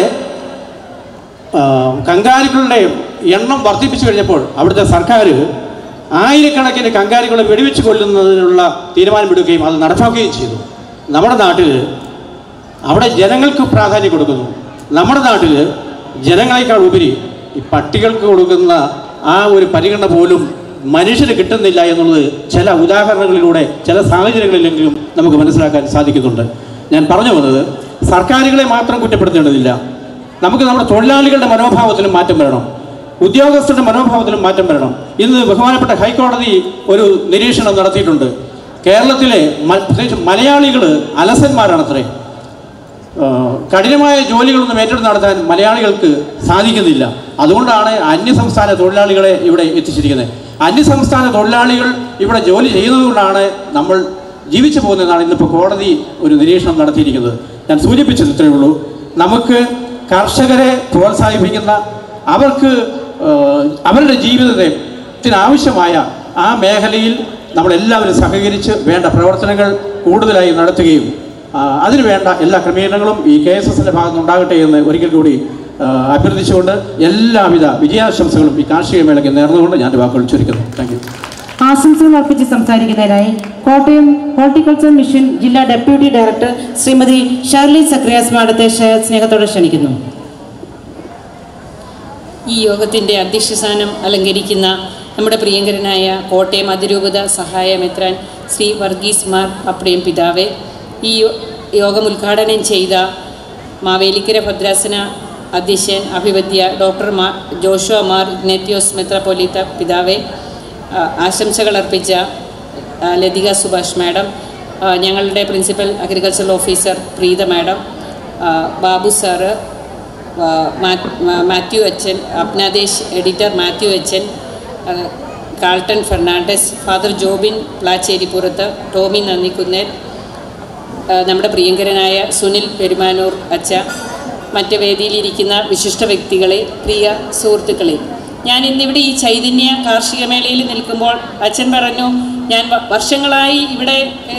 ആ, കങ്കാരുക്കളുടെ എണ്ണം വർദ്ധിപ്പിച്ചു കഴിഞ്ഞപ്പോൾ അവിടുത്തെ സർക്കാർ ആയിരക്കണക്കിന് കങ്കാരുകളെ വെടിവെച്ച് കൊല്ലുന്നതിനുള്ള തീരുമാനമെടുക്കുകയും അത് നടപ്പാക്കുകയും ചെയ്തു നമ്മുടെ നാട്ടിൽ അവിടെ ജനങ്ങൾക്ക് പ്രാധാന്യം കൊടുക്കുന്നു നമ്മുടെ നാട്ടിൽ ജനങ്ങളെക്കാൾ ഉപരി ഈ പട്ടികൾക്ക് കൊടുക്കുന്ന ആ ഒരു പരിഗണന പോലും മനുഷ്യന് കിട്ടുന്നില്ല എന്നുള്ളത് ചില ഉദാഹരണങ്ങളിലൂടെ ചില സാഹചര്യങ്ങളിലെങ്കിലും നമുക്ക് മനസ്സിലാക്കാൻ സാധിക്കുന്നുണ്ട് ഞാൻ പറഞ്ഞു വന്നത് സർക്കാരുകളെ മാത്രം കുറ്റപ്പെടുത്തേണ്ടതില്ല നമുക്ക് നമ്മുടെ തൊഴിലാളികളുടെ മനോഭാവത്തിലും മാറ്റം വരണം ഉദ്യോഗസ്ഥരുടെ മനോഭാവത്തിലും മാറ്റം വരണം ഇന്ന് ബഹുമാനപ്പെട്ട ഹൈക്കോടതി ഒരു നിരീക്ഷണം നടത്തിയിട്ടുണ്ട് കേരളത്തിലെ മ- പ്രത്യേകിച്ച് മലയാളികൾ അലസന്മാരാണത്രേ ആ, കഠിനമായ ജോലികളൊന്നും ഏറ്റെടുത്ത് നടത്താൻ മലയാളികൾക്ക് സാധിക്കുന്നില്ല അതുകൊണ്ടാണ് അന്യസംസ്ഥാന തൊഴിലാളികളെ ഇവിടെ എത്തിച്ചിരിക്കുന്നത് അന്യസംസ്ഥാന തൊഴിലാളികൾ ഇവിടെ ജോലി ചെയ്യുന്നതുകൊണ്ടാണ് നമ്മൾ ജീവിച്ചു പോകുന്നതെന്നാണ് ഇന്നിപ്പോൾ കോടതി ഒരു നിരീക്ഷണം നടത്തിയിരിക്കുന്നത് ഞാൻ സൂചിപ്പിച്ചത് ഇത്രയേ ഉള്ളൂ നമുക്ക് കർഷകരെ പ്രോത്സാഹിപ്പിക്കുന്ന അവർക്ക് ആ, അവരുടെ ജീവിതത്തിനാവശ്യമായ ആ മേഖലയിൽ നമ്മളെല്ലാവരും സഹകരിച്ച് വേണ്ട പ്രവർത്തനങ്ങൾ കൂടുതലായി നടത്തുകയും ആ, അതിനു വേണ്ട എല്ലാ ക്രമീകരണങ്ങളും ഈ കെ എസ് എസിൻ്റെ ഭാഗത്ത് ഉണ്ടാകട്ടെ എന്ന് ഒരിക്കൽ കൂടി ആ, അഭ്യർത്ഥിച്ചുകൊണ്ട് എല്ലാവിധ വിജയാശംസകളും ഈ കാർഷിക മേളയ്ക്ക് നേർന്നുകൊണ്ട് ഞാൻ വാക്കുകൾ ചുരുക്കുന്നു താങ്ക് യു ആശംസകൾ അർപ്പിച്ച് സംസാരിക്കുന്നതിനായി കോട്ടയം ഹോർട്ടിക്കൾച്ചർ മിഷൻ ജില്ലാ ഡെപ്യൂട്ടി ഡയറക്ടർ ശ്രീമതി ഷർലി സക്രിയാസ് മാഡത്തെ ക്ഷ- സ്നേഹത്തോടെ ക്ഷണിക്കുന്നു ഈ യോഗത്തിൻ്റെ അധ്യക്ഷസ്ഥാനം അലങ്കരിക്കുന്ന നമ്മുടെ പ്രിയങ്കരനായ കോട്ടയം അതിരൂപത സഹായ മെത്രാൻ ശ്രീ വർഗീസ് മാർ അപ്രിയം പിതാവെ ഈ യോ- യോഗം ഉദ്ഘാടനം ചെയ്ത മാവേലിക്കര ഭദ്രാസന അധ്യക്ഷൻ അഭിവദ്യ ഡോക്ടർ മാ ജോഷുവ മാർ ഇഗ്നേത്യോസ് മെത്രപ്പൊലീത്ത പിതാവെ ആ, ആശംസകൾ അർപ്പിച്ച ആ, ലതിക സുഭാഷ് മാഡം ആ, ഞങ്ങളുടെ principal agricultural officer Preetha madam ആ, ബാബു സാറ് ആ, മാ- മാ- മാത്യു അച്ഛൻ അപ്നാദേശ് എഡിറ്റർ മാത്യു അച്ഛൻ ആ, കാൾട്ടൺ ഫെർണാണ്ടസ് ഫാദർ ജോബിൻ പ്ലാച്ചേരിപ്പുറത്ത് ടോമി നന്ദിക്കുന്നേൽ ആ, നമ്മുടെ പ്രിയങ്കരനായ സുനിൽ പെരുമാനൂർ അച്ഛ മറ്റ് വേദിയിലിരിക്കുന്ന വിശിഷ്ട വ്യക്തികളെ പ്രിയ സുഹൃത്തുക്കളെ ഞാൻ ഇന്നിവിടെ ഈ ചൈതന്യ കാർഷിക മേളയിൽ നിൽക്കുമ്പോൾ അച്ഛൻ പറഞ്ഞു ഞാൻ വ- വർഷങ്ങളായി ഇവിടെ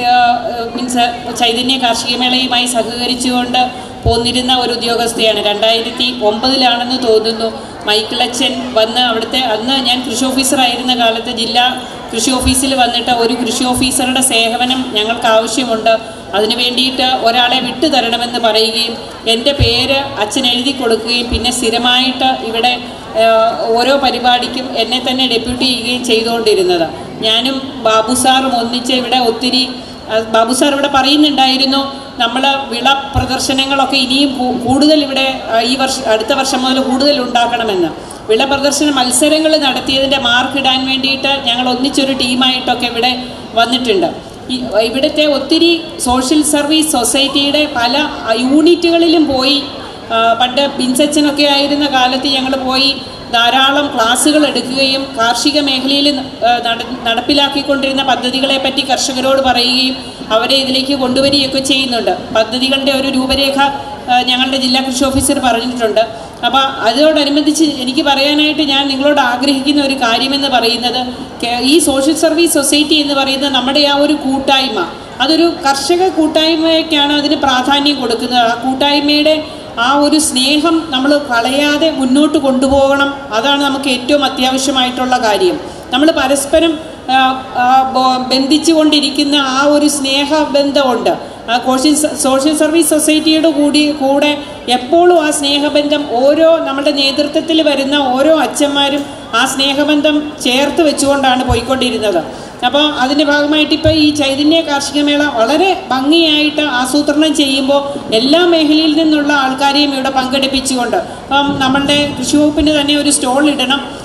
മീൻസ് ചൈതന്യ കാർഷിക മേളയുമായി സഹകരിച്ചുകൊണ്ട് പോന്നിരുന്ന ഒരു ഉദ്യോഗസ്ഥയാണ് രണ്ടായിരത്തി ഒമ്പതിലാണെന്ന് തോന്നുന്നു മൈക്കിളച്ചൻ വന്ന് അവിടുത്തെ അന്ന് ഞാൻ കൃഷി ഓഫീസറായിരുന്ന കാലത്ത് ജില്ലാ കൃഷി ഓഫീസിൽ വന്നിട്ട് ഒരു കൃഷി ഓഫീസറുടെ സേവനം ഞങ്ങൾക്ക് ആവശ്യമുണ്ട് അതിനു വേണ്ടിയിട്ട് ഒരാളെ വിട്ടു തരണമെന്ന് പറയുകയും എൻ്റെ പേര് അച്ഛൻ എഴുതി കൊടുക്കുകയും പിന്നെ സ്ഥിരമായിട്ട് ഇവിടെ ആ, ഓരോ പരിപാടിക്കും എന്നെ തന്നെ ഡെപ്യൂട്ടി ചെയ്യുകയും ചെയ്തുകൊണ്ടിരുന്നത് ഞാനും ബാബു സാറും ഒന്നിച്ച് ഇവിടെ ഒത്തിരി ആ, ബാബു സാർ ഇവിടെ പറയുന്നുണ്ടായിരുന്നു നമ്മൾ വിള പ്രദർശനങ്ങളൊക്കെ ഇനിയും കൂ- കൂടുതൽ ഇവിടെ ആ, ഈ വർഷം അടുത്ത വർഷം മുതൽ കൂടുതൽ ഉണ്ടാക്കണമെന്ന് വിള പ്രദർശന മത്സരങ്ങൾ നടത്തിയതിൻ്റെ മാർക്ക് ഇടാൻ വേണ്ടിയിട്ട് ഞങ്ങൾ ഒന്നിച്ചൊരു ടീമായിട്ടൊക്കെ ഇവിടെ വന്നിട്ടുണ്ട് ഈ ഇവിടുത്തെ ഒത്തിരി സോഷ്യൽ സർവീസ് സൊസൈറ്റിയുടെ പല യൂണിറ്റുകളിലും പോയി ആ, പണ്ട് ബിൻസച്ചനൊക്കെ ആയിരുന്ന കാലത്ത് ഞങ്ങൾ പോയി ധാരാളം ക്ലാസ്സുകൾ എടുക്കുകയും കാർഷിക മേഖലയിൽ ആ, നട- നടപ്പിലാക്കിക്കൊണ്ടിരുന്ന പദ്ധതികളെ പറ്റി കർഷകരോട് പറയുകയും അവരെ ഇതിലേക്ക് കൊണ്ടുവരികയൊക്കെ ചെയ്യുന്നുണ്ട് പദ്ധതികളുടെ ഒരു രൂപരേഖ ആ, ഞങ്ങളുടെ ജില്ലാ കൃഷി ഓഫീസർ പറഞ്ഞിട്ടുണ്ട് അപ്പോൾ അതോടനുബന്ധിച്ച് എനിക്ക് പറയാനായിട്ട് ഞാൻ നിങ്ങളോട് ആഗ്രഹിക്കുന്ന ഒരു കാര്യമെന്ന് പറയുന്നത് കേ- ഈ സോഷ്യൽ സർവീസ് സൊസൈറ്റി എന്ന് പറയുന്നത് നമ്മുടെ ആ ഒരു കൂട്ടായ്മ അതൊരു കർഷക കൂട്ടായ്മയ്ക്കാണ് അതിന് പ്രാധാന്യം കൊടുക്കുന്നത് ആ കൂട്ടായ്മയുടെ ആ ഒരു സ്നേഹം നമ്മൾ കളയാതെ മുന്നോട്ട് കൊണ്ടുപോകണം അതാണ് നമുക്ക് ഏറ്റവും അത്യാവശ്യമായിട്ടുള്ള കാര്യം നമ്മൾ പരസ്പരം ആ, ആ, ബോ- ബന്ധിച്ചുകൊണ്ടിരിക്കുന്ന ആ ഒരു സ്നേഹബന്ധമുണ്ട് ആ സോഷ്യൽ സോഷ്യൽ സർവീസ് സൊസൈറ്റിയുടെ കൂടി കൂടെ എപ്പോഴും ആ സ്നേഹബന്ധം ഓരോ നമ്മുടെ നേതൃത്വത്തിൽ വരുന്ന ഓരോ അച്ഛന്മാരും ആ സ്നേഹബന്ധം ചേർത്ത് വെച്ചുകൊണ്ടാണ് പോയിക്കൊണ്ടിരുന്നത് അപ്പോൾ അതിൻ്റെ ഭാഗമായിട്ട് ഇപ്പോൾ ഈ ചൈതന്യ കാർഷിക മേള വളരെ ഭംഗിയായിട്ട് ആസൂത്രണം ചെയ്യുമ്പോൾ എല്ലാ മേഖലയിൽ നിന്നുള്ള ആൾക്കാരെയും ഇവിടെ പങ്കെടുപ്പിച്ചുകൊണ്ട് അപ്പം നമ്മളുടെ കൃഷി വകുപ്പിന് തന്നെ ഒരു സ്റ്റോൾ ഇടണം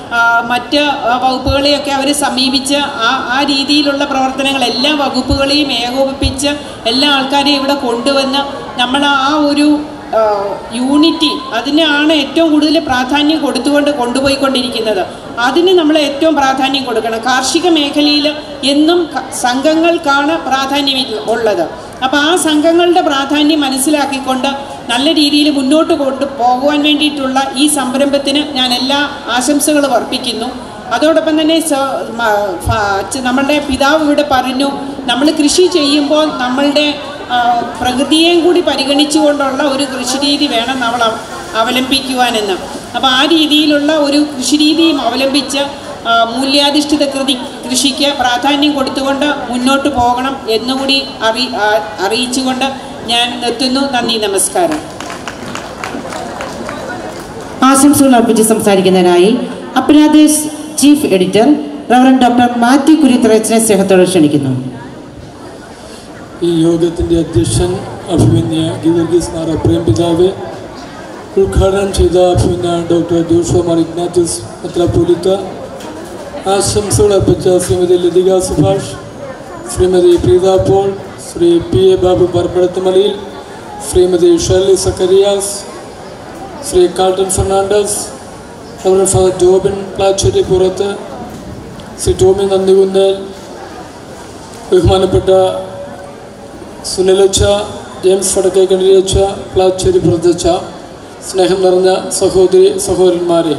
ആ, മറ്റ് ആ, വകുപ്പുകളെയൊക്കെ അവർ സമീപിച്ച് ആ ആ രീതിയിലുള്ള പ്രവർത്തനങ്ങൾ എല്ലാ വകുപ്പുകളെയും ഏകോപിപ്പിച്ച് എല്ലാ ആൾക്കാരെയും ഇവിടെ കൊണ്ടുവന്ന് നമ്മൾ ആ ഒരു ആ, യൂണിറ്റി അതിനാണ് ഏറ്റവും കൂടുതൽ പ്രാധാന്യം കൊടുത്തുകൊണ്ട് കൊണ്ടുപോയിക്കൊണ്ടിരിക്കുന്നത് അതിന് നമ്മൾ ഏറ്റവും പ്രാധാന്യം കൊടുക്കണം കാർഷിക മേഖലയിൽ എന്നും ക- സംഘങ്ങൾക്കാണ് പ്രാധാന്യം ഇല്ല- ഉള്ളത് അപ്പോൾ ആ സംഘങ്ങളുടെ പ്രാധാന്യം മനസ്സിലാക്കിക്കൊണ്ട് നല്ല രീതിയിൽ മുന്നോട്ട് കൊണ്ടു പോകുവാൻ വേണ്ടിയിട്ടുള്ള ഈ സംരംഭത്തിന് ഞാൻ എല്ലാ ആശംസകളും അർപ്പിക്കുന്നു അതോടൊപ്പം തന്നെ സ- മ- ഫ- അച്ഛ- നമ്മളുടെ പിതാവ് ഇവിടെ പറഞ്ഞു നമ്മൾ കൃഷി ചെയ്യുമ്പോൾ നമ്മളുടെ ആ, പ്രകൃതിയെയും കൂടി പരിഗണിച്ചുകൊണ്ടുള്ള ഒരു കൃഷിരീതി വേണം നമ്മൾ അവ- അവലംബിക്കുവാനെന്ന് അപ്പോൾ ആ രീതിയിലുള്ള ഒരു കൃഷിരീതിയും അവലംബിച്ച് ആ, മൂല്യാധിഷ്ഠിത കൃതി കൃഷിക്ക് പ്രാധാന്യം കൊടുത്തുകൊണ്ട് മുന്നോട്ട് പോകണം എന്നുകൂടി അറി ആ- അറിയിച്ചുകൊണ്ട് ഞാൻ നിർത്തുന്നു നന്ദി നമസ്കാരം ആശംസകൾ അർപ്പിച്ച് സംസാരിക്കുന്നതിനായി Apnadesh chief editor reverend doctor Mathew കുരിത്തറച്ചനെ സ്നേഹത്തോടെ ക്ഷണിക്കുന്നു ഈ യോഗത്തിൻ്റെ അധ്യക്ഷൻ അഭിമന്യ ഗീവർഗീസ് നാറ പ്രേം പിതാവ് ഉദ്ഘാടനം ചെയ്ത അഭിമന്യ ഡോക്ടർ ജോഷോ മാർ ഇഗ്നാറ്റിസ് മെത്രാപ്പോലിത്ത ആശംസകൾ അർപ്പിച്ച Srimathi Latika Subhash Srimathi Preetha Paul Shri P A Babu Parampadathumalayil Srimathi Shirley Zacharias Shri Carlton Fernandez reverend father Jobin Placheripurath Shri Tomy നന്ദികുന്നേൽ ബഹുമാനപ്പെട്ട സുനിലച്ച ജെയിംസ് വടക്കേക്കണ്ടിയച്ച പ്ലാച്ചേരി പ്രതച്ച സ്നേഹം നിറഞ്ഞ സഹോദരി സഹോദരന്മാരെ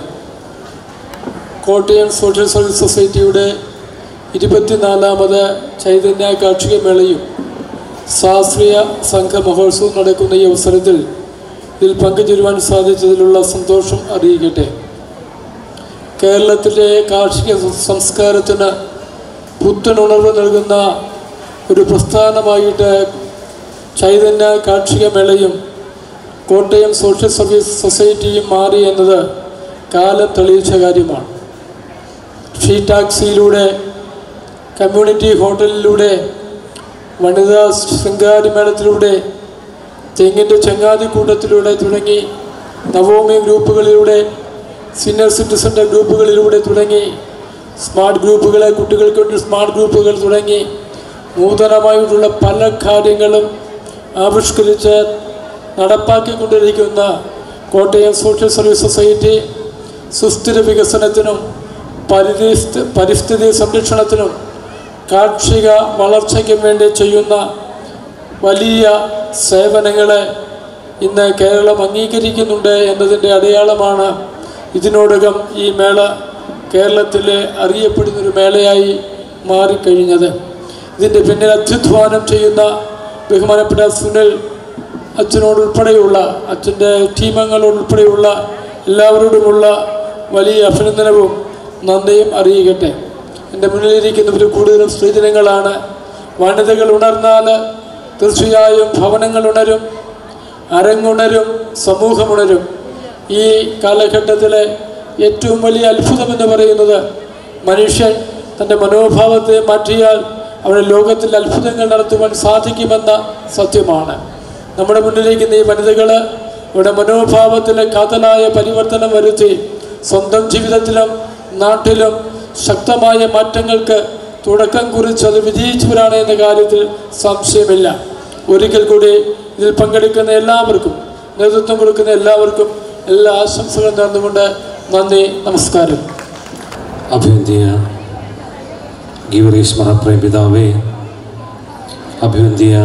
കോട്ടയം സോഷ്യൽ സർവീസ് സൊസൈറ്റിയുടെ ഇരുപത്തിനാലാമത് ചൈതന്യ കാർഷിക മേളയും ശാസ്ത്രീയ സംഘ മഹോത്സവം നടക്കുന്ന ഈ അവസരത്തിൽ ഇതിൽ പങ്കുചേരുവാൻ സാധിച്ചതിലുള്ള സന്തോഷം അറിയിക്കട്ടെ കേരളത്തിലെ കാർഷിക സംസ്കാരത്തിന് പുത്തനുണർവ് നൽകുന്ന ഒരു പ്രസ്ഥാനമായിട്ട് ചൈതന്യ കാർഷിക മേളയും കോട്ടയം സോഷ്യൽ സർവീസ് സൊസൈറ്റിയും മാറി എന്നത് കാലം തെളിയിച്ച കാര്യമാണ് ഷീ ടാക്സിയിലൂടെ കമ്മ്യൂണിറ്റി ഹോട്ടലിലൂടെ വനിതാ ശൃംഗാരി മേളത്തിലൂടെ തെങ്ങിൻ്റെ ചങ്ങാതിക്കൂട്ടത്തിലൂടെ തുടങ്ങി നവോമി ഗ്രൂപ്പുകളിലൂടെ സീനിയർ സിറ്റിസൻ്റെ ഗ്രൂപ്പുകളിലൂടെ തുടങ്ങി സ്മാർട്ട് ഗ്രൂപ്പുകളെ കുട്ടികൾക്ക് വേണ്ടി സ്മാർട്ട് ഗ്രൂപ്പുകൾ തുടങ്ങി നൂതനമായിട്ടുള്ള പല കാര്യങ്ങളും ആവിഷ്കരിച്ച് നടപ്പാക്കിക്കൊണ്ടിരിക്കുന്ന കോട്ടയം സോഷ്യൽ സർവീസ് സൊസൈറ്റി സുസ്ഥിര വികസനത്തിനും പരിസ്ഥിതി പരിസ്ഥിതി സംരക്ഷണത്തിനും കാർഷിക വളർച്ചയ്ക്കും വേണ്ടി ചെയ്യുന്ന വലിയ സേവനങ്ങളെ ഇന്ന് കേരളം അംഗീകരിക്കുന്നുണ്ട് എന്നതിൻ്റെ അടയാളമാണ് ഇതിനോടകം ഈ മേള കേരളത്തിലെ അറിയപ്പെടുന്നൊരു മേളയായി മാറിക്കഴിഞ്ഞത് ഇതിൻ്റെ പിന്നിൽ അത്യുധ്വാനം ചെയ്യുന്ന ബഹുമാനപ്പെട്ട സുനിൽ അച്ഛനോടുൾപ്പെടെയുള്ള അച്ഛൻ്റെ ടീമങ്ങളോടുൾപ്പെടെയുള്ള എല്ലാവരോടുമുള്ള വലിയ അഭിനന്ദനവും നന്ദിയും അറിയിക്കട്ടെ എൻ്റെ മുന്നിലിരിക്കുന്നവർ കൂടുതലും സ്ത്രീജനങ്ങളാണ് വനിതകൾ ഉണർന്നാൽ തീർച്ചയായും ഭവനങ്ങൾ ഉണരും അരങ്ങുണരും സമൂഹമുണരും ഈ കാലഘട്ടത്തിലെ ഏറ്റവും വലിയ അത്ഭുതമെന്ന് പറയുന്നത് മനുഷ്യൻ തൻ്റെ മനോഭാവത്തെ മാറ്റിയാൽ അവന് ലോകത്തിൽ അത്ഭുതങ്ങൾ നടത്തുവാൻ സാധിക്കുമെന്ന സത്യമാണ് നമ്മുടെ മുന്നിലിരിക്കുന്ന ഈ വനിതകൾ അവരുടെ മനോഭാവത്തിലെ കാതലായ പരിവർത്തനം വരുത്തി സ്വന്തം ജീവിതത്തിലും നാട്ടിലും ശക്തമായ മാറ്റങ്ങൾക്ക് തുടക്കം കുറിച്ച് അത് വിജയിച്ചവരാണ് എന്ന കാര്യത്തിൽ സംശയമില്ല ഒരിക്കൽ കൂടി ഇതിൽ പങ്കെടുക്കുന്ന എല്ലാവർക്കും നേതൃത്വം കൊടുക്കുന്ന എല്ലാവർക്കും എല്ലാ ആശംസകളും നേർന്നുകൊണ്ട് നന്ദി നമസ്കാരം അഭിവന്ദിയ ഗീവറീസ് മഹാപ്രേം പിതാവേ അഭിവന്ദിയ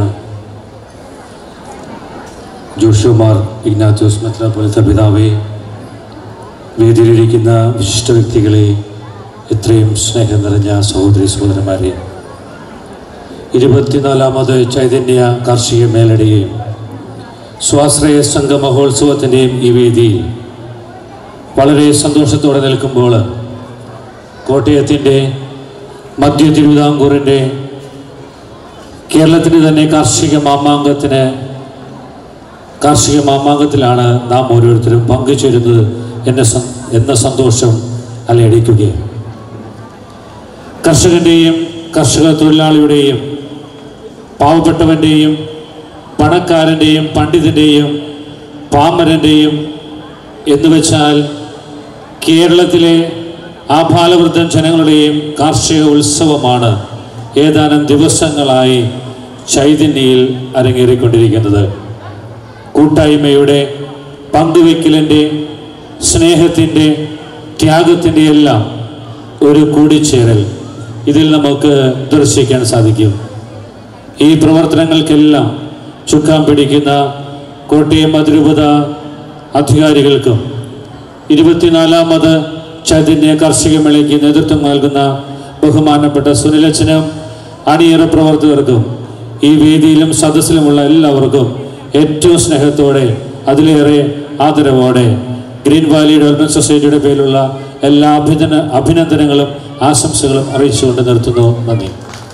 ജോഷുമാർ ഇഗ്നാത്തോസ് മെത്രാപ്പൊലിത്ത പിതാവേ വേദിയിലിരിക്കുന്ന വിശിഷ്ട വ്യക്തികളെ എത്രയും സ്നേഹം നിറഞ്ഞ സഹോദരി സഹോദരന്മാരെ ഇരുപത്തിനാലാമത് ചൈതന്യ കാർഷിക മേളയുടെയും സ്വാശ്രയ സംഘ മഹോത്സവത്തിൻ്റെയും ഈ വേദിയിൽ വളരെ സന്തോഷത്തോടെ നിൽക്കുമ്പോൾ കോട്ടയത്തിൻ്റെ മധ്യ തിരുവിതാംകൂറിൻ്റെ കേരളത്തിൻ്റെ തന്നെ കാർഷിക മാമാങ്കത്തിന് കാർഷിക മാമാങ്കത്തിലാണ് നാം ഓരോരുത്തരും പങ്കുചേരുന്നത് എന്ന സം- എന്ന സന്തോഷം അലയടിക്കുകയും കർഷകൻ്റെയും കർഷക തൊഴിലാളിയുടെയും പാവപ്പെട്ടവൻ്റെയും പണക്കാരൻ്റെയും പണ്ഡിതൻ്റെയും പാമരൻ്റെയും എന്ന് വെച്ചാൽ കേരളത്തിലെ ആഭാലവൃദ്ധം ജനങ്ങളുടെയും കാർഷിക ഉത്സവമാണ് ഏതാനും ദിവസങ്ങളായി ചൈതന്യയിൽ അരങ്ങേറിക്കൊണ്ടിരിക്കുന്നത് കൂട്ടായ്മയുടെ പങ്കുവയ്ക്കലിൻ്റെ സ്നേഹത്തിൻ്റെ ത്യാഗത്തിൻ്റെ എല്ലാം ഒരു കൂടിച്ചേരൽ ഇതിൽ നമുക്ക് ദർശിക്കാൻ സാധിക്കും ഈ പ്രവർത്തനങ്ങൾക്കെല്ലാം ചുക്കാൻ പിടിക്കുന്ന കോട്ടയം അതിരൂപത അധികാരികൾക്കും ഇരുപത്തിനാലാമത് ചൈതന്യ കാർഷിക മേളയ്ക്ക് നേതൃത്വം നൽകുന്ന ബഹുമാനപ്പെട്ട സുനിലച്ചനും അണിയറ പ്രവർത്തകർക്കും ഈ വേദിയിലും സദസ്സിലുമുള്ള എല്ലാവർക്കും ഏറ്റവും സ്നേഹത്തോടെ അതിലേറെ ആദരവോടെ ഗ്രീൻ വാലി ഡെവലപ്മെന്റ് സൊസൈറ്റിയുടെ പേരിലുള്ള എല്ലാ അഭിനന്ദന അഭിനന്ദനങ്ങളും ആശംസകളും അറിയിച്ചുകൊണ്ട് നിർത്തുന്നു നന്ദി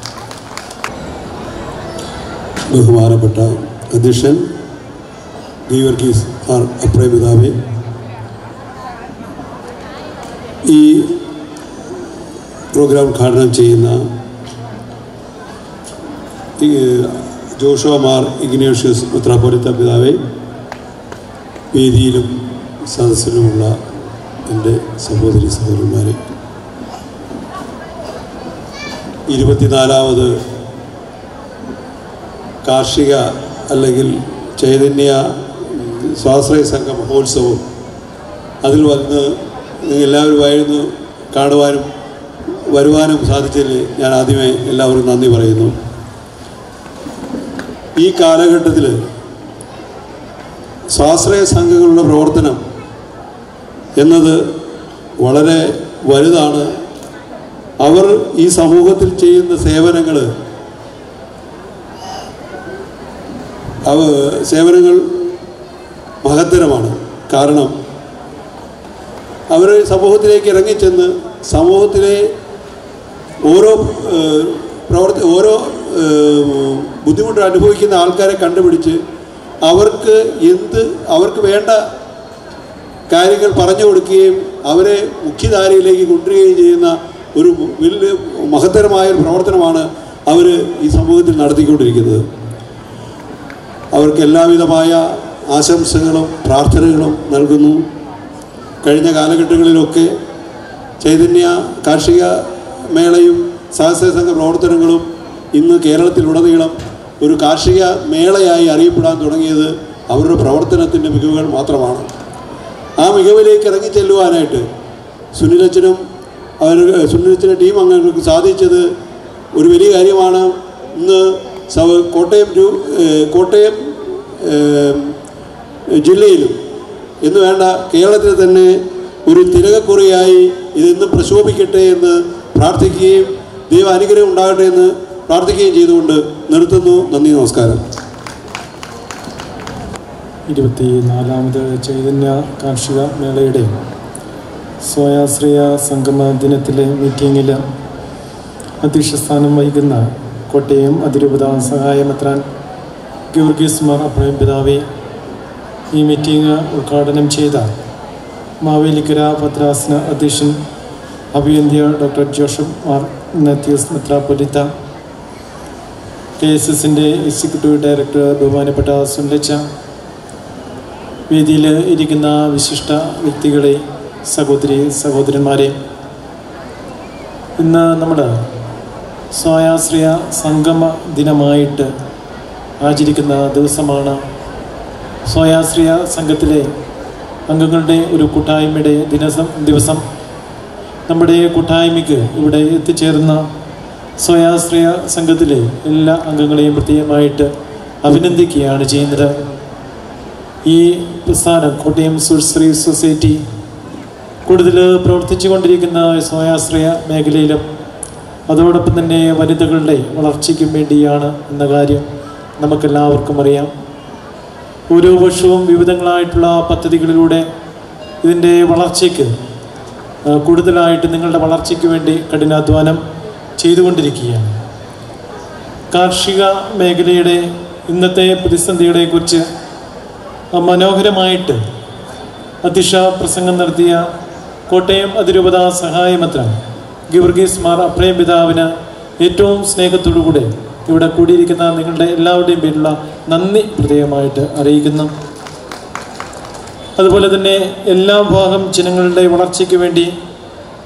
ബഹുമാനപ്പെട്ട അധ്യക്ഷൻ ഗീവർഗീസ് ആർ അപ്രേമിതാവെ ഈ പ്രോഗ്രാം ഉദ്ഘാടനം ചെയ്യുന്ന ഈ ജോഷോ മാർ ഇഗ്നേഷ്യസ് മെത്രാപ്പൊലിത്ത പിതാവെ വേദിയിലും സദസ്സിലുമുള്ള എൻ്റെ സഹോദരി സഹോദരന്മാരെ ഇരുപത്തിനാലാമത് കാർഷിക അല്ലെങ്കിൽ ചൈതന്യ സ്വാശ്രയ സംഘ മഹോത്സവം അതിൽ വന്ന് നിങ്ങൾ എല്ലാവരുമായിരുന്നു കാണുവാനും വരുവാനും സാധിച്ചതിൽ ഞാൻ ആദ്യമേ എല്ലാവർക്കും നന്ദി പറയുന്നു ഈ കാലഘട്ടത്തിൽ സ്വാശ്രയ സംഘങ്ങളുടെ പ്രവർത്തനം എന്നത് വളരെ വലുതാണ് അവർ ഈ സമൂഹത്തിൽ ചെയ്യുന്ന സേവനങ്ങൾ അവ സേവനങ്ങൾ മഹത്തരമാണ് കാരണം അവർ സമൂഹത്തിലേക്ക് ഇറങ്ങിച്ചെന്ന് സമൂഹത്തിലെ ഓരോ ഏഹ്, പ്രവർത്തി ഓരോ ഏഹ്, ബുദ്ധിമുട്ട് അനുഭവിക്കുന്ന ആൾക്കാരെ കണ്ടുപിടിച്ച് അവർക്ക് എന്ത് അവർക്ക് വേണ്ട കാര്യങ്ങൾ പറഞ്ഞു കൊടുക്കുകയും അവരെ മുഖ്യധാരയിലേക്ക് കൊണ്ടുവരികയും ചെയ്യുന്ന ഒരു വലിയ മഹത്തരമായ ഒരു പ്രവർത്തനമാണ് അവർ ഈ സമൂഹത്തിൽ നടത്തിക്കൊണ്ടിരിക്കുന്നത് അവർക്ക് എല്ലാവിധമായ ആശംസകളും പ്രാർത്ഥനകളും നൽകുന്നു കഴിഞ്ഞ കാലഘട്ടങ്ങളിലൊക്കെ ചൈതന്യ കാർഷിക മേളയും സഹസ്ര സംഘ പ്രവർത്തനങ്ങളും ഇന്ന് കേരളത്തിലുടനീളം ഒരു കാർഷിക മേളയായി അറിയപ്പെടാൻ തുടങ്ങിയത് അവരുടെ പ്രവർത്തനത്തിൻ്റെ മികവുകൾ മാത്രമാണ് ആ മികവിലേക്ക് ഇറങ്ങിച്ചെല്ലുവാനായിട്ട് സുനിലച്ചനും അവർ സുനിലച്ചൻ്റെ ടീം അംഗങ്ങൾക്ക് സാധിച്ചത് ഒരു വലിയ കാര്യമാണ് ഇന്ന് സവ- കോട്ടയം ടു- ഏഹ് കോട്ടയം ഏഹ് ജില്ലയിലും എന്ന് വേണ്ട കേരളത്തിൽ തന്നെ ഒരു തിലകക്കുറിയായി ഇതെന്ന് പ്രശോഭിക്കട്ടെ എന്ന് പ്രാർത്ഥിക്കുകയും ദൈവ അനുഗ്രഹം ഉണ്ടാകട്ടെ എന്ന് പ്രാർത്ഥിക്കുകയും ചെയ്തുകൊണ്ട് നിർത്തുന്നു നന്ദി നമസ്കാരം ഇരുപത്തി നാലാമത് ചൈതന്യ കാർഷിക മേളയുടെ സ്വയാശ്രയ സംഗമ ദിനത്തിലെ മീറ്റിങ്ങിൽ അധ്യക്ഷസ്ഥാനം വഹിക്കുന്ന കോട്ടയം അതിരൂപത സഹായമെത്രാൻ ഗീവർഗീസ് മാർ അബ്രഹിം പിതാവെ ഈ മീറ്റിംഗ് ഉദ്ഘാടനം ചെയ്ത മാവേലിക്കര ഭദ്രാസന അധ്യക്ഷൻ അഭിയന്ത്യ ഡോക്ടർ ജോഷഫ് മാർ ഇഗ്നാത്യൂസ് മെത്രാപ്പൊലിത്ത കെ എസ് എസിൻ്റെ എക്സിക്യൂട്ടീവ് ഡയറക്ടർ ബഹുമാനപ്പെട്ട സുനിലച്ച വേദിയിൽ ഇരിക്കുന്ന വിശിഷ്ട വ്യക്തികളെ സഹോദരി സഹോദരന്മാരെ ഇന്ന് നമ്മൾ സ്വായാശ്രയ സംഗമ ദിനമായിട്ട് ആചരിക്കുന്ന ദിവസമാണ് സ്വായാശ്രയ സംഘത്തിലെ അംഗങ്ങളുടെ ഒരു കൂട്ടായ്മയുടെ ദിനസം ദിവസം നമ്മുടെ കൂട്ടായ്മയ്ക്ക് ഇവിടെ എത്തിച്ചേർന്ന സ്വയാശ്രയ സംഘത്തിലെ എല്ലാ അംഗങ്ങളെയും പ്രത്യേകമായിട്ട് അഭിനന്ദിക്കുകയാണ് ചെയ്യുന്നത് ഈ പ്രസ്ഥാനം കോട്ടയം സുശ്രീ സൊസൈറ്റി കൂടുതൽ പ്രവർത്തിച്ചു കൊണ്ടിരിക്കുന്ന സ്വയാശ്രയ മേഖലയിലും അതോടൊപ്പം തന്നെ വനിതകളുടെ വളർച്ചയ്ക്കും വേണ്ടിയാണ് എന്ന കാര്യം നമുക്കെല്ലാവർക്കും അറിയാം ഓരോ വർഷവും വിവിധങ്ങളായിട്ടുള്ള പദ്ധതികളിലൂടെ ഇതിൻ്റെ വളർച്ചയ്ക്ക് ആ, കൂടുതലായിട്ട് നിങ്ങളുടെ വളർച്ചയ്ക്ക് വേണ്ടി കഠിനാധ്വാനം ചെയ്തുകൊണ്ടിരിക്കുകയാണ് കാർഷിക മേഖലയുടെ ഇന്നത്തെ പ്രതിസന്ധികളെക്കുറിച്ച് മനോഹരമായിട്ട് അധ്യക്ഷ പ്രസംഗം നടത്തിയ കോട്ടയം അതിരൂപത സഹായമത്ര ഗിവർഗീസ് മാർ അപ്രയം പിതാവിന് ഏറ്റവും സ്നേഹത്തോടുകൂടെ ഇവിടെ കൂടിയിരിക്കുന്ന നിങ്ങളുടെ എല്ലാവരുടെയും പേരിലുള്ള നന്ദി പ്രത്യേകമായിട്ട് അറിയിക്കുന്നു അതുപോലെ തന്നെ എല്ലാ ഭാഗം ജനങ്ങളുടെ വളർച്ചയ്ക്ക് വേണ്ടി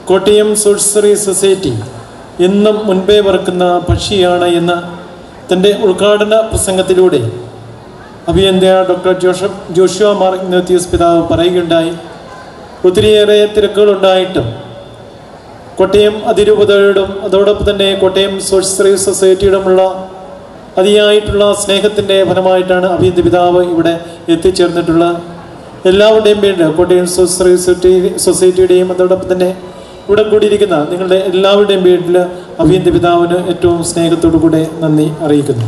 കോട്ടയം സോഴ്സറി സൊസൈറ്റി എന്നും മുൻപേ വറക്കുന്ന പക്ഷിയാണ് എന്ന് തൻ്റെ ഉദ്ഘാടന പ്രസംഗത്തിലൂടെ അഭിയന്ത്യ ഡോക്ടർ ജോഷഫ് ജോഷുവ മാർ ഇഗ്നോത്തിയസ് പിതാവ് പറയുകയുണ്ടായി ഒത്തിരിയേറെ തിരക്കുകളുണ്ടായിട്ടും കോട്ടയം അതിരൂപതയോടും അതോടൊപ്പം തന്നെ കോട്ടയം സോഴ്സറി സൊസൈറ്റിയോടുമുള്ള അതിയായിട്ടുള്ള സ്നേഹത്തിൻ്റെ ഫലമായിട്ടാണ് അഭിയന്ത്യ പിതാവ് ഇവിടെ എത്തിച്ചേർന്നിട്ടുള്ളത് എല്ലാവരുടെയും പേരിൽ കോട്ടയം സോഴ്സറി സൊസൈറ്റി സൊസൈറ്റിയുടെയും അതോടൊപ്പം തന്നെ ഇവിടെ കൂടിയിരിക്കുന്ന നിങ്ങളുടെ എല്ലാവരുടെയും പേരിൽ അഭിയന്ത്യ പിതാവിന് ഏറ്റവും സ്നേഹത്തോടു കൂടെ നന്ദി അറിയിക്കുന്നു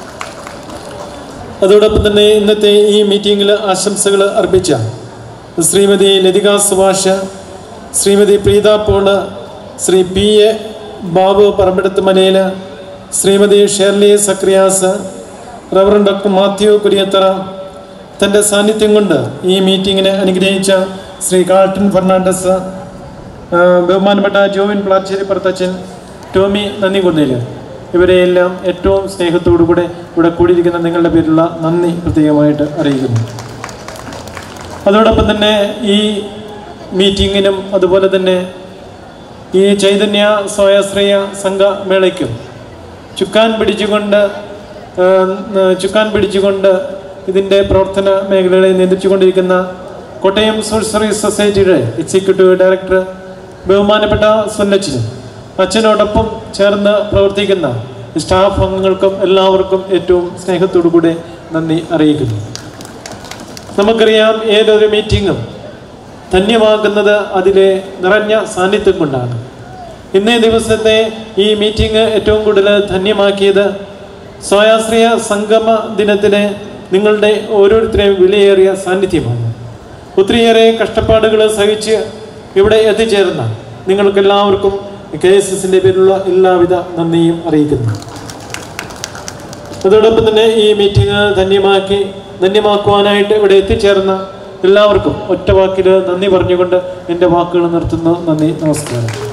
അതോടൊപ്പം തന്നെ ഇന്നത്തെ ഈ മീറ്റിംഗിൽ ആശംസകൾ അർപ്പിച്ച ശ്രീമതി ലതിക സുഭാഷ് ശ്രീമതി പ്രീത പോള് ശ്രീ പി എ ബാബു പറമ്പെടുത്ത് മനയിൽ ശ്രീമതി ഷേർലി സക്രിയാസ് റവറൻ ഡോക്ടർ മാത്യു കുര്യത്തറ തൻ്റെ സാന്നിധ്യം കൊണ്ട് ഈ മീറ്റിങ്ങിനെ അനുഗ്രഹിച്ച ശ്രീ കാൾട്ടൻ ഫെർണാണ്ടസ് ആ, ബഹുമാനപ്പെട്ട ജോവിൻ പ്ലാച്ചേരി പറത്തച്ഛൻ ടോമി നന്ദി കുന്നേല് ഇവരെയെല്ലാം ഏറ്റവും സ്നേഹത്തോടു കൂടെ ഇവിടെ കൂടിയിരിക്കുന്ന നിങ്ങളുടെ പേരിലുള്ള നന്ദി പ്രത്യേകമായിട്ട് അറിയിക്കുന്നു അതോടൊപ്പം തന്നെ ഈ മീറ്റിങ്ങിനും അതുപോലെ തന്നെ ഈ ചൈതന്യ സ്വാശ്രയ സംഘമേളയ്ക്കും ചുക്കാൻ പിടിച്ചുകൊണ്ട് ആ, ചുക്കാൻ പിടിച്ചുകൊണ്ട് ഇതിൻ്റെ പ്രവർത്തന മേഖലകളെ നിയന്ത്രിച്ചുകൊണ്ടിരിക്കുന്ന കോട്ടയം സോഴ്സറി സൊസൈറ്റിയുടെ എക്സിക്യൂട്ടീവ് ഡയറക്ടർ ബഹുമാനപ്പെട്ട സുന്നച്ചിനും അച്ഛനോടൊപ്പം ചേർന്ന് പ്രവർത്തിക്കുന്ന സ്റ്റാഫ് അംഗങ്ങൾക്കും എല്ലാവർക്കും ഏറ്റവും സ്നേഹത്തോടു കൂടെ നന്ദി അറിയിക്കുന്നു നമുക്കറിയാം ഏതൊരു മീറ്റിങ്ങും ധന്യമാക്കുന്നത് അതിലെ നിറഞ്ഞ സാന്നിധ്യം കൊണ്ടാണ് ഇന്നേ ദിവസത്തെ ഈ മീറ്റിംഗ് ഏറ്റവും കൂടുതൽ ധന്യമാക്കിയത് സ്വായാശ്രയ സംഗമ ദിനത്തിന് നിങ്ങളുടെ ഓരോരുത്തരെയും വിലയേറിയ സാന്നിധ്യമാണ് ഒത്തിരിയേറെ കഷ്ടപ്പാടുകൾ സഹിച്ച് ഇവിടെ എത്തിച്ചേർന്ന നിങ്ങൾക്കെല്ലാവർക്കും കെ എസ് എസിൻ്റെ പേരിലുള്ള എല്ലാവിധ നന്ദിയും അറിയിക്കുന്നു അതോടൊപ്പം തന്നെ ഈ മീറ്റിംഗ് ധന്യമാക്കി ധന്യമാക്കുവാനായിട്ട് ഇവിടെ എത്തിച്ചേർന്ന എല്ലാവർക്കും ഒറ്റ വാക്കിൽ നന്ദി പറഞ്ഞുകൊണ്ട് എൻ്റെ വാക്കുകൾ നിർത്തുന്നു നന്ദി നമസ്കാരം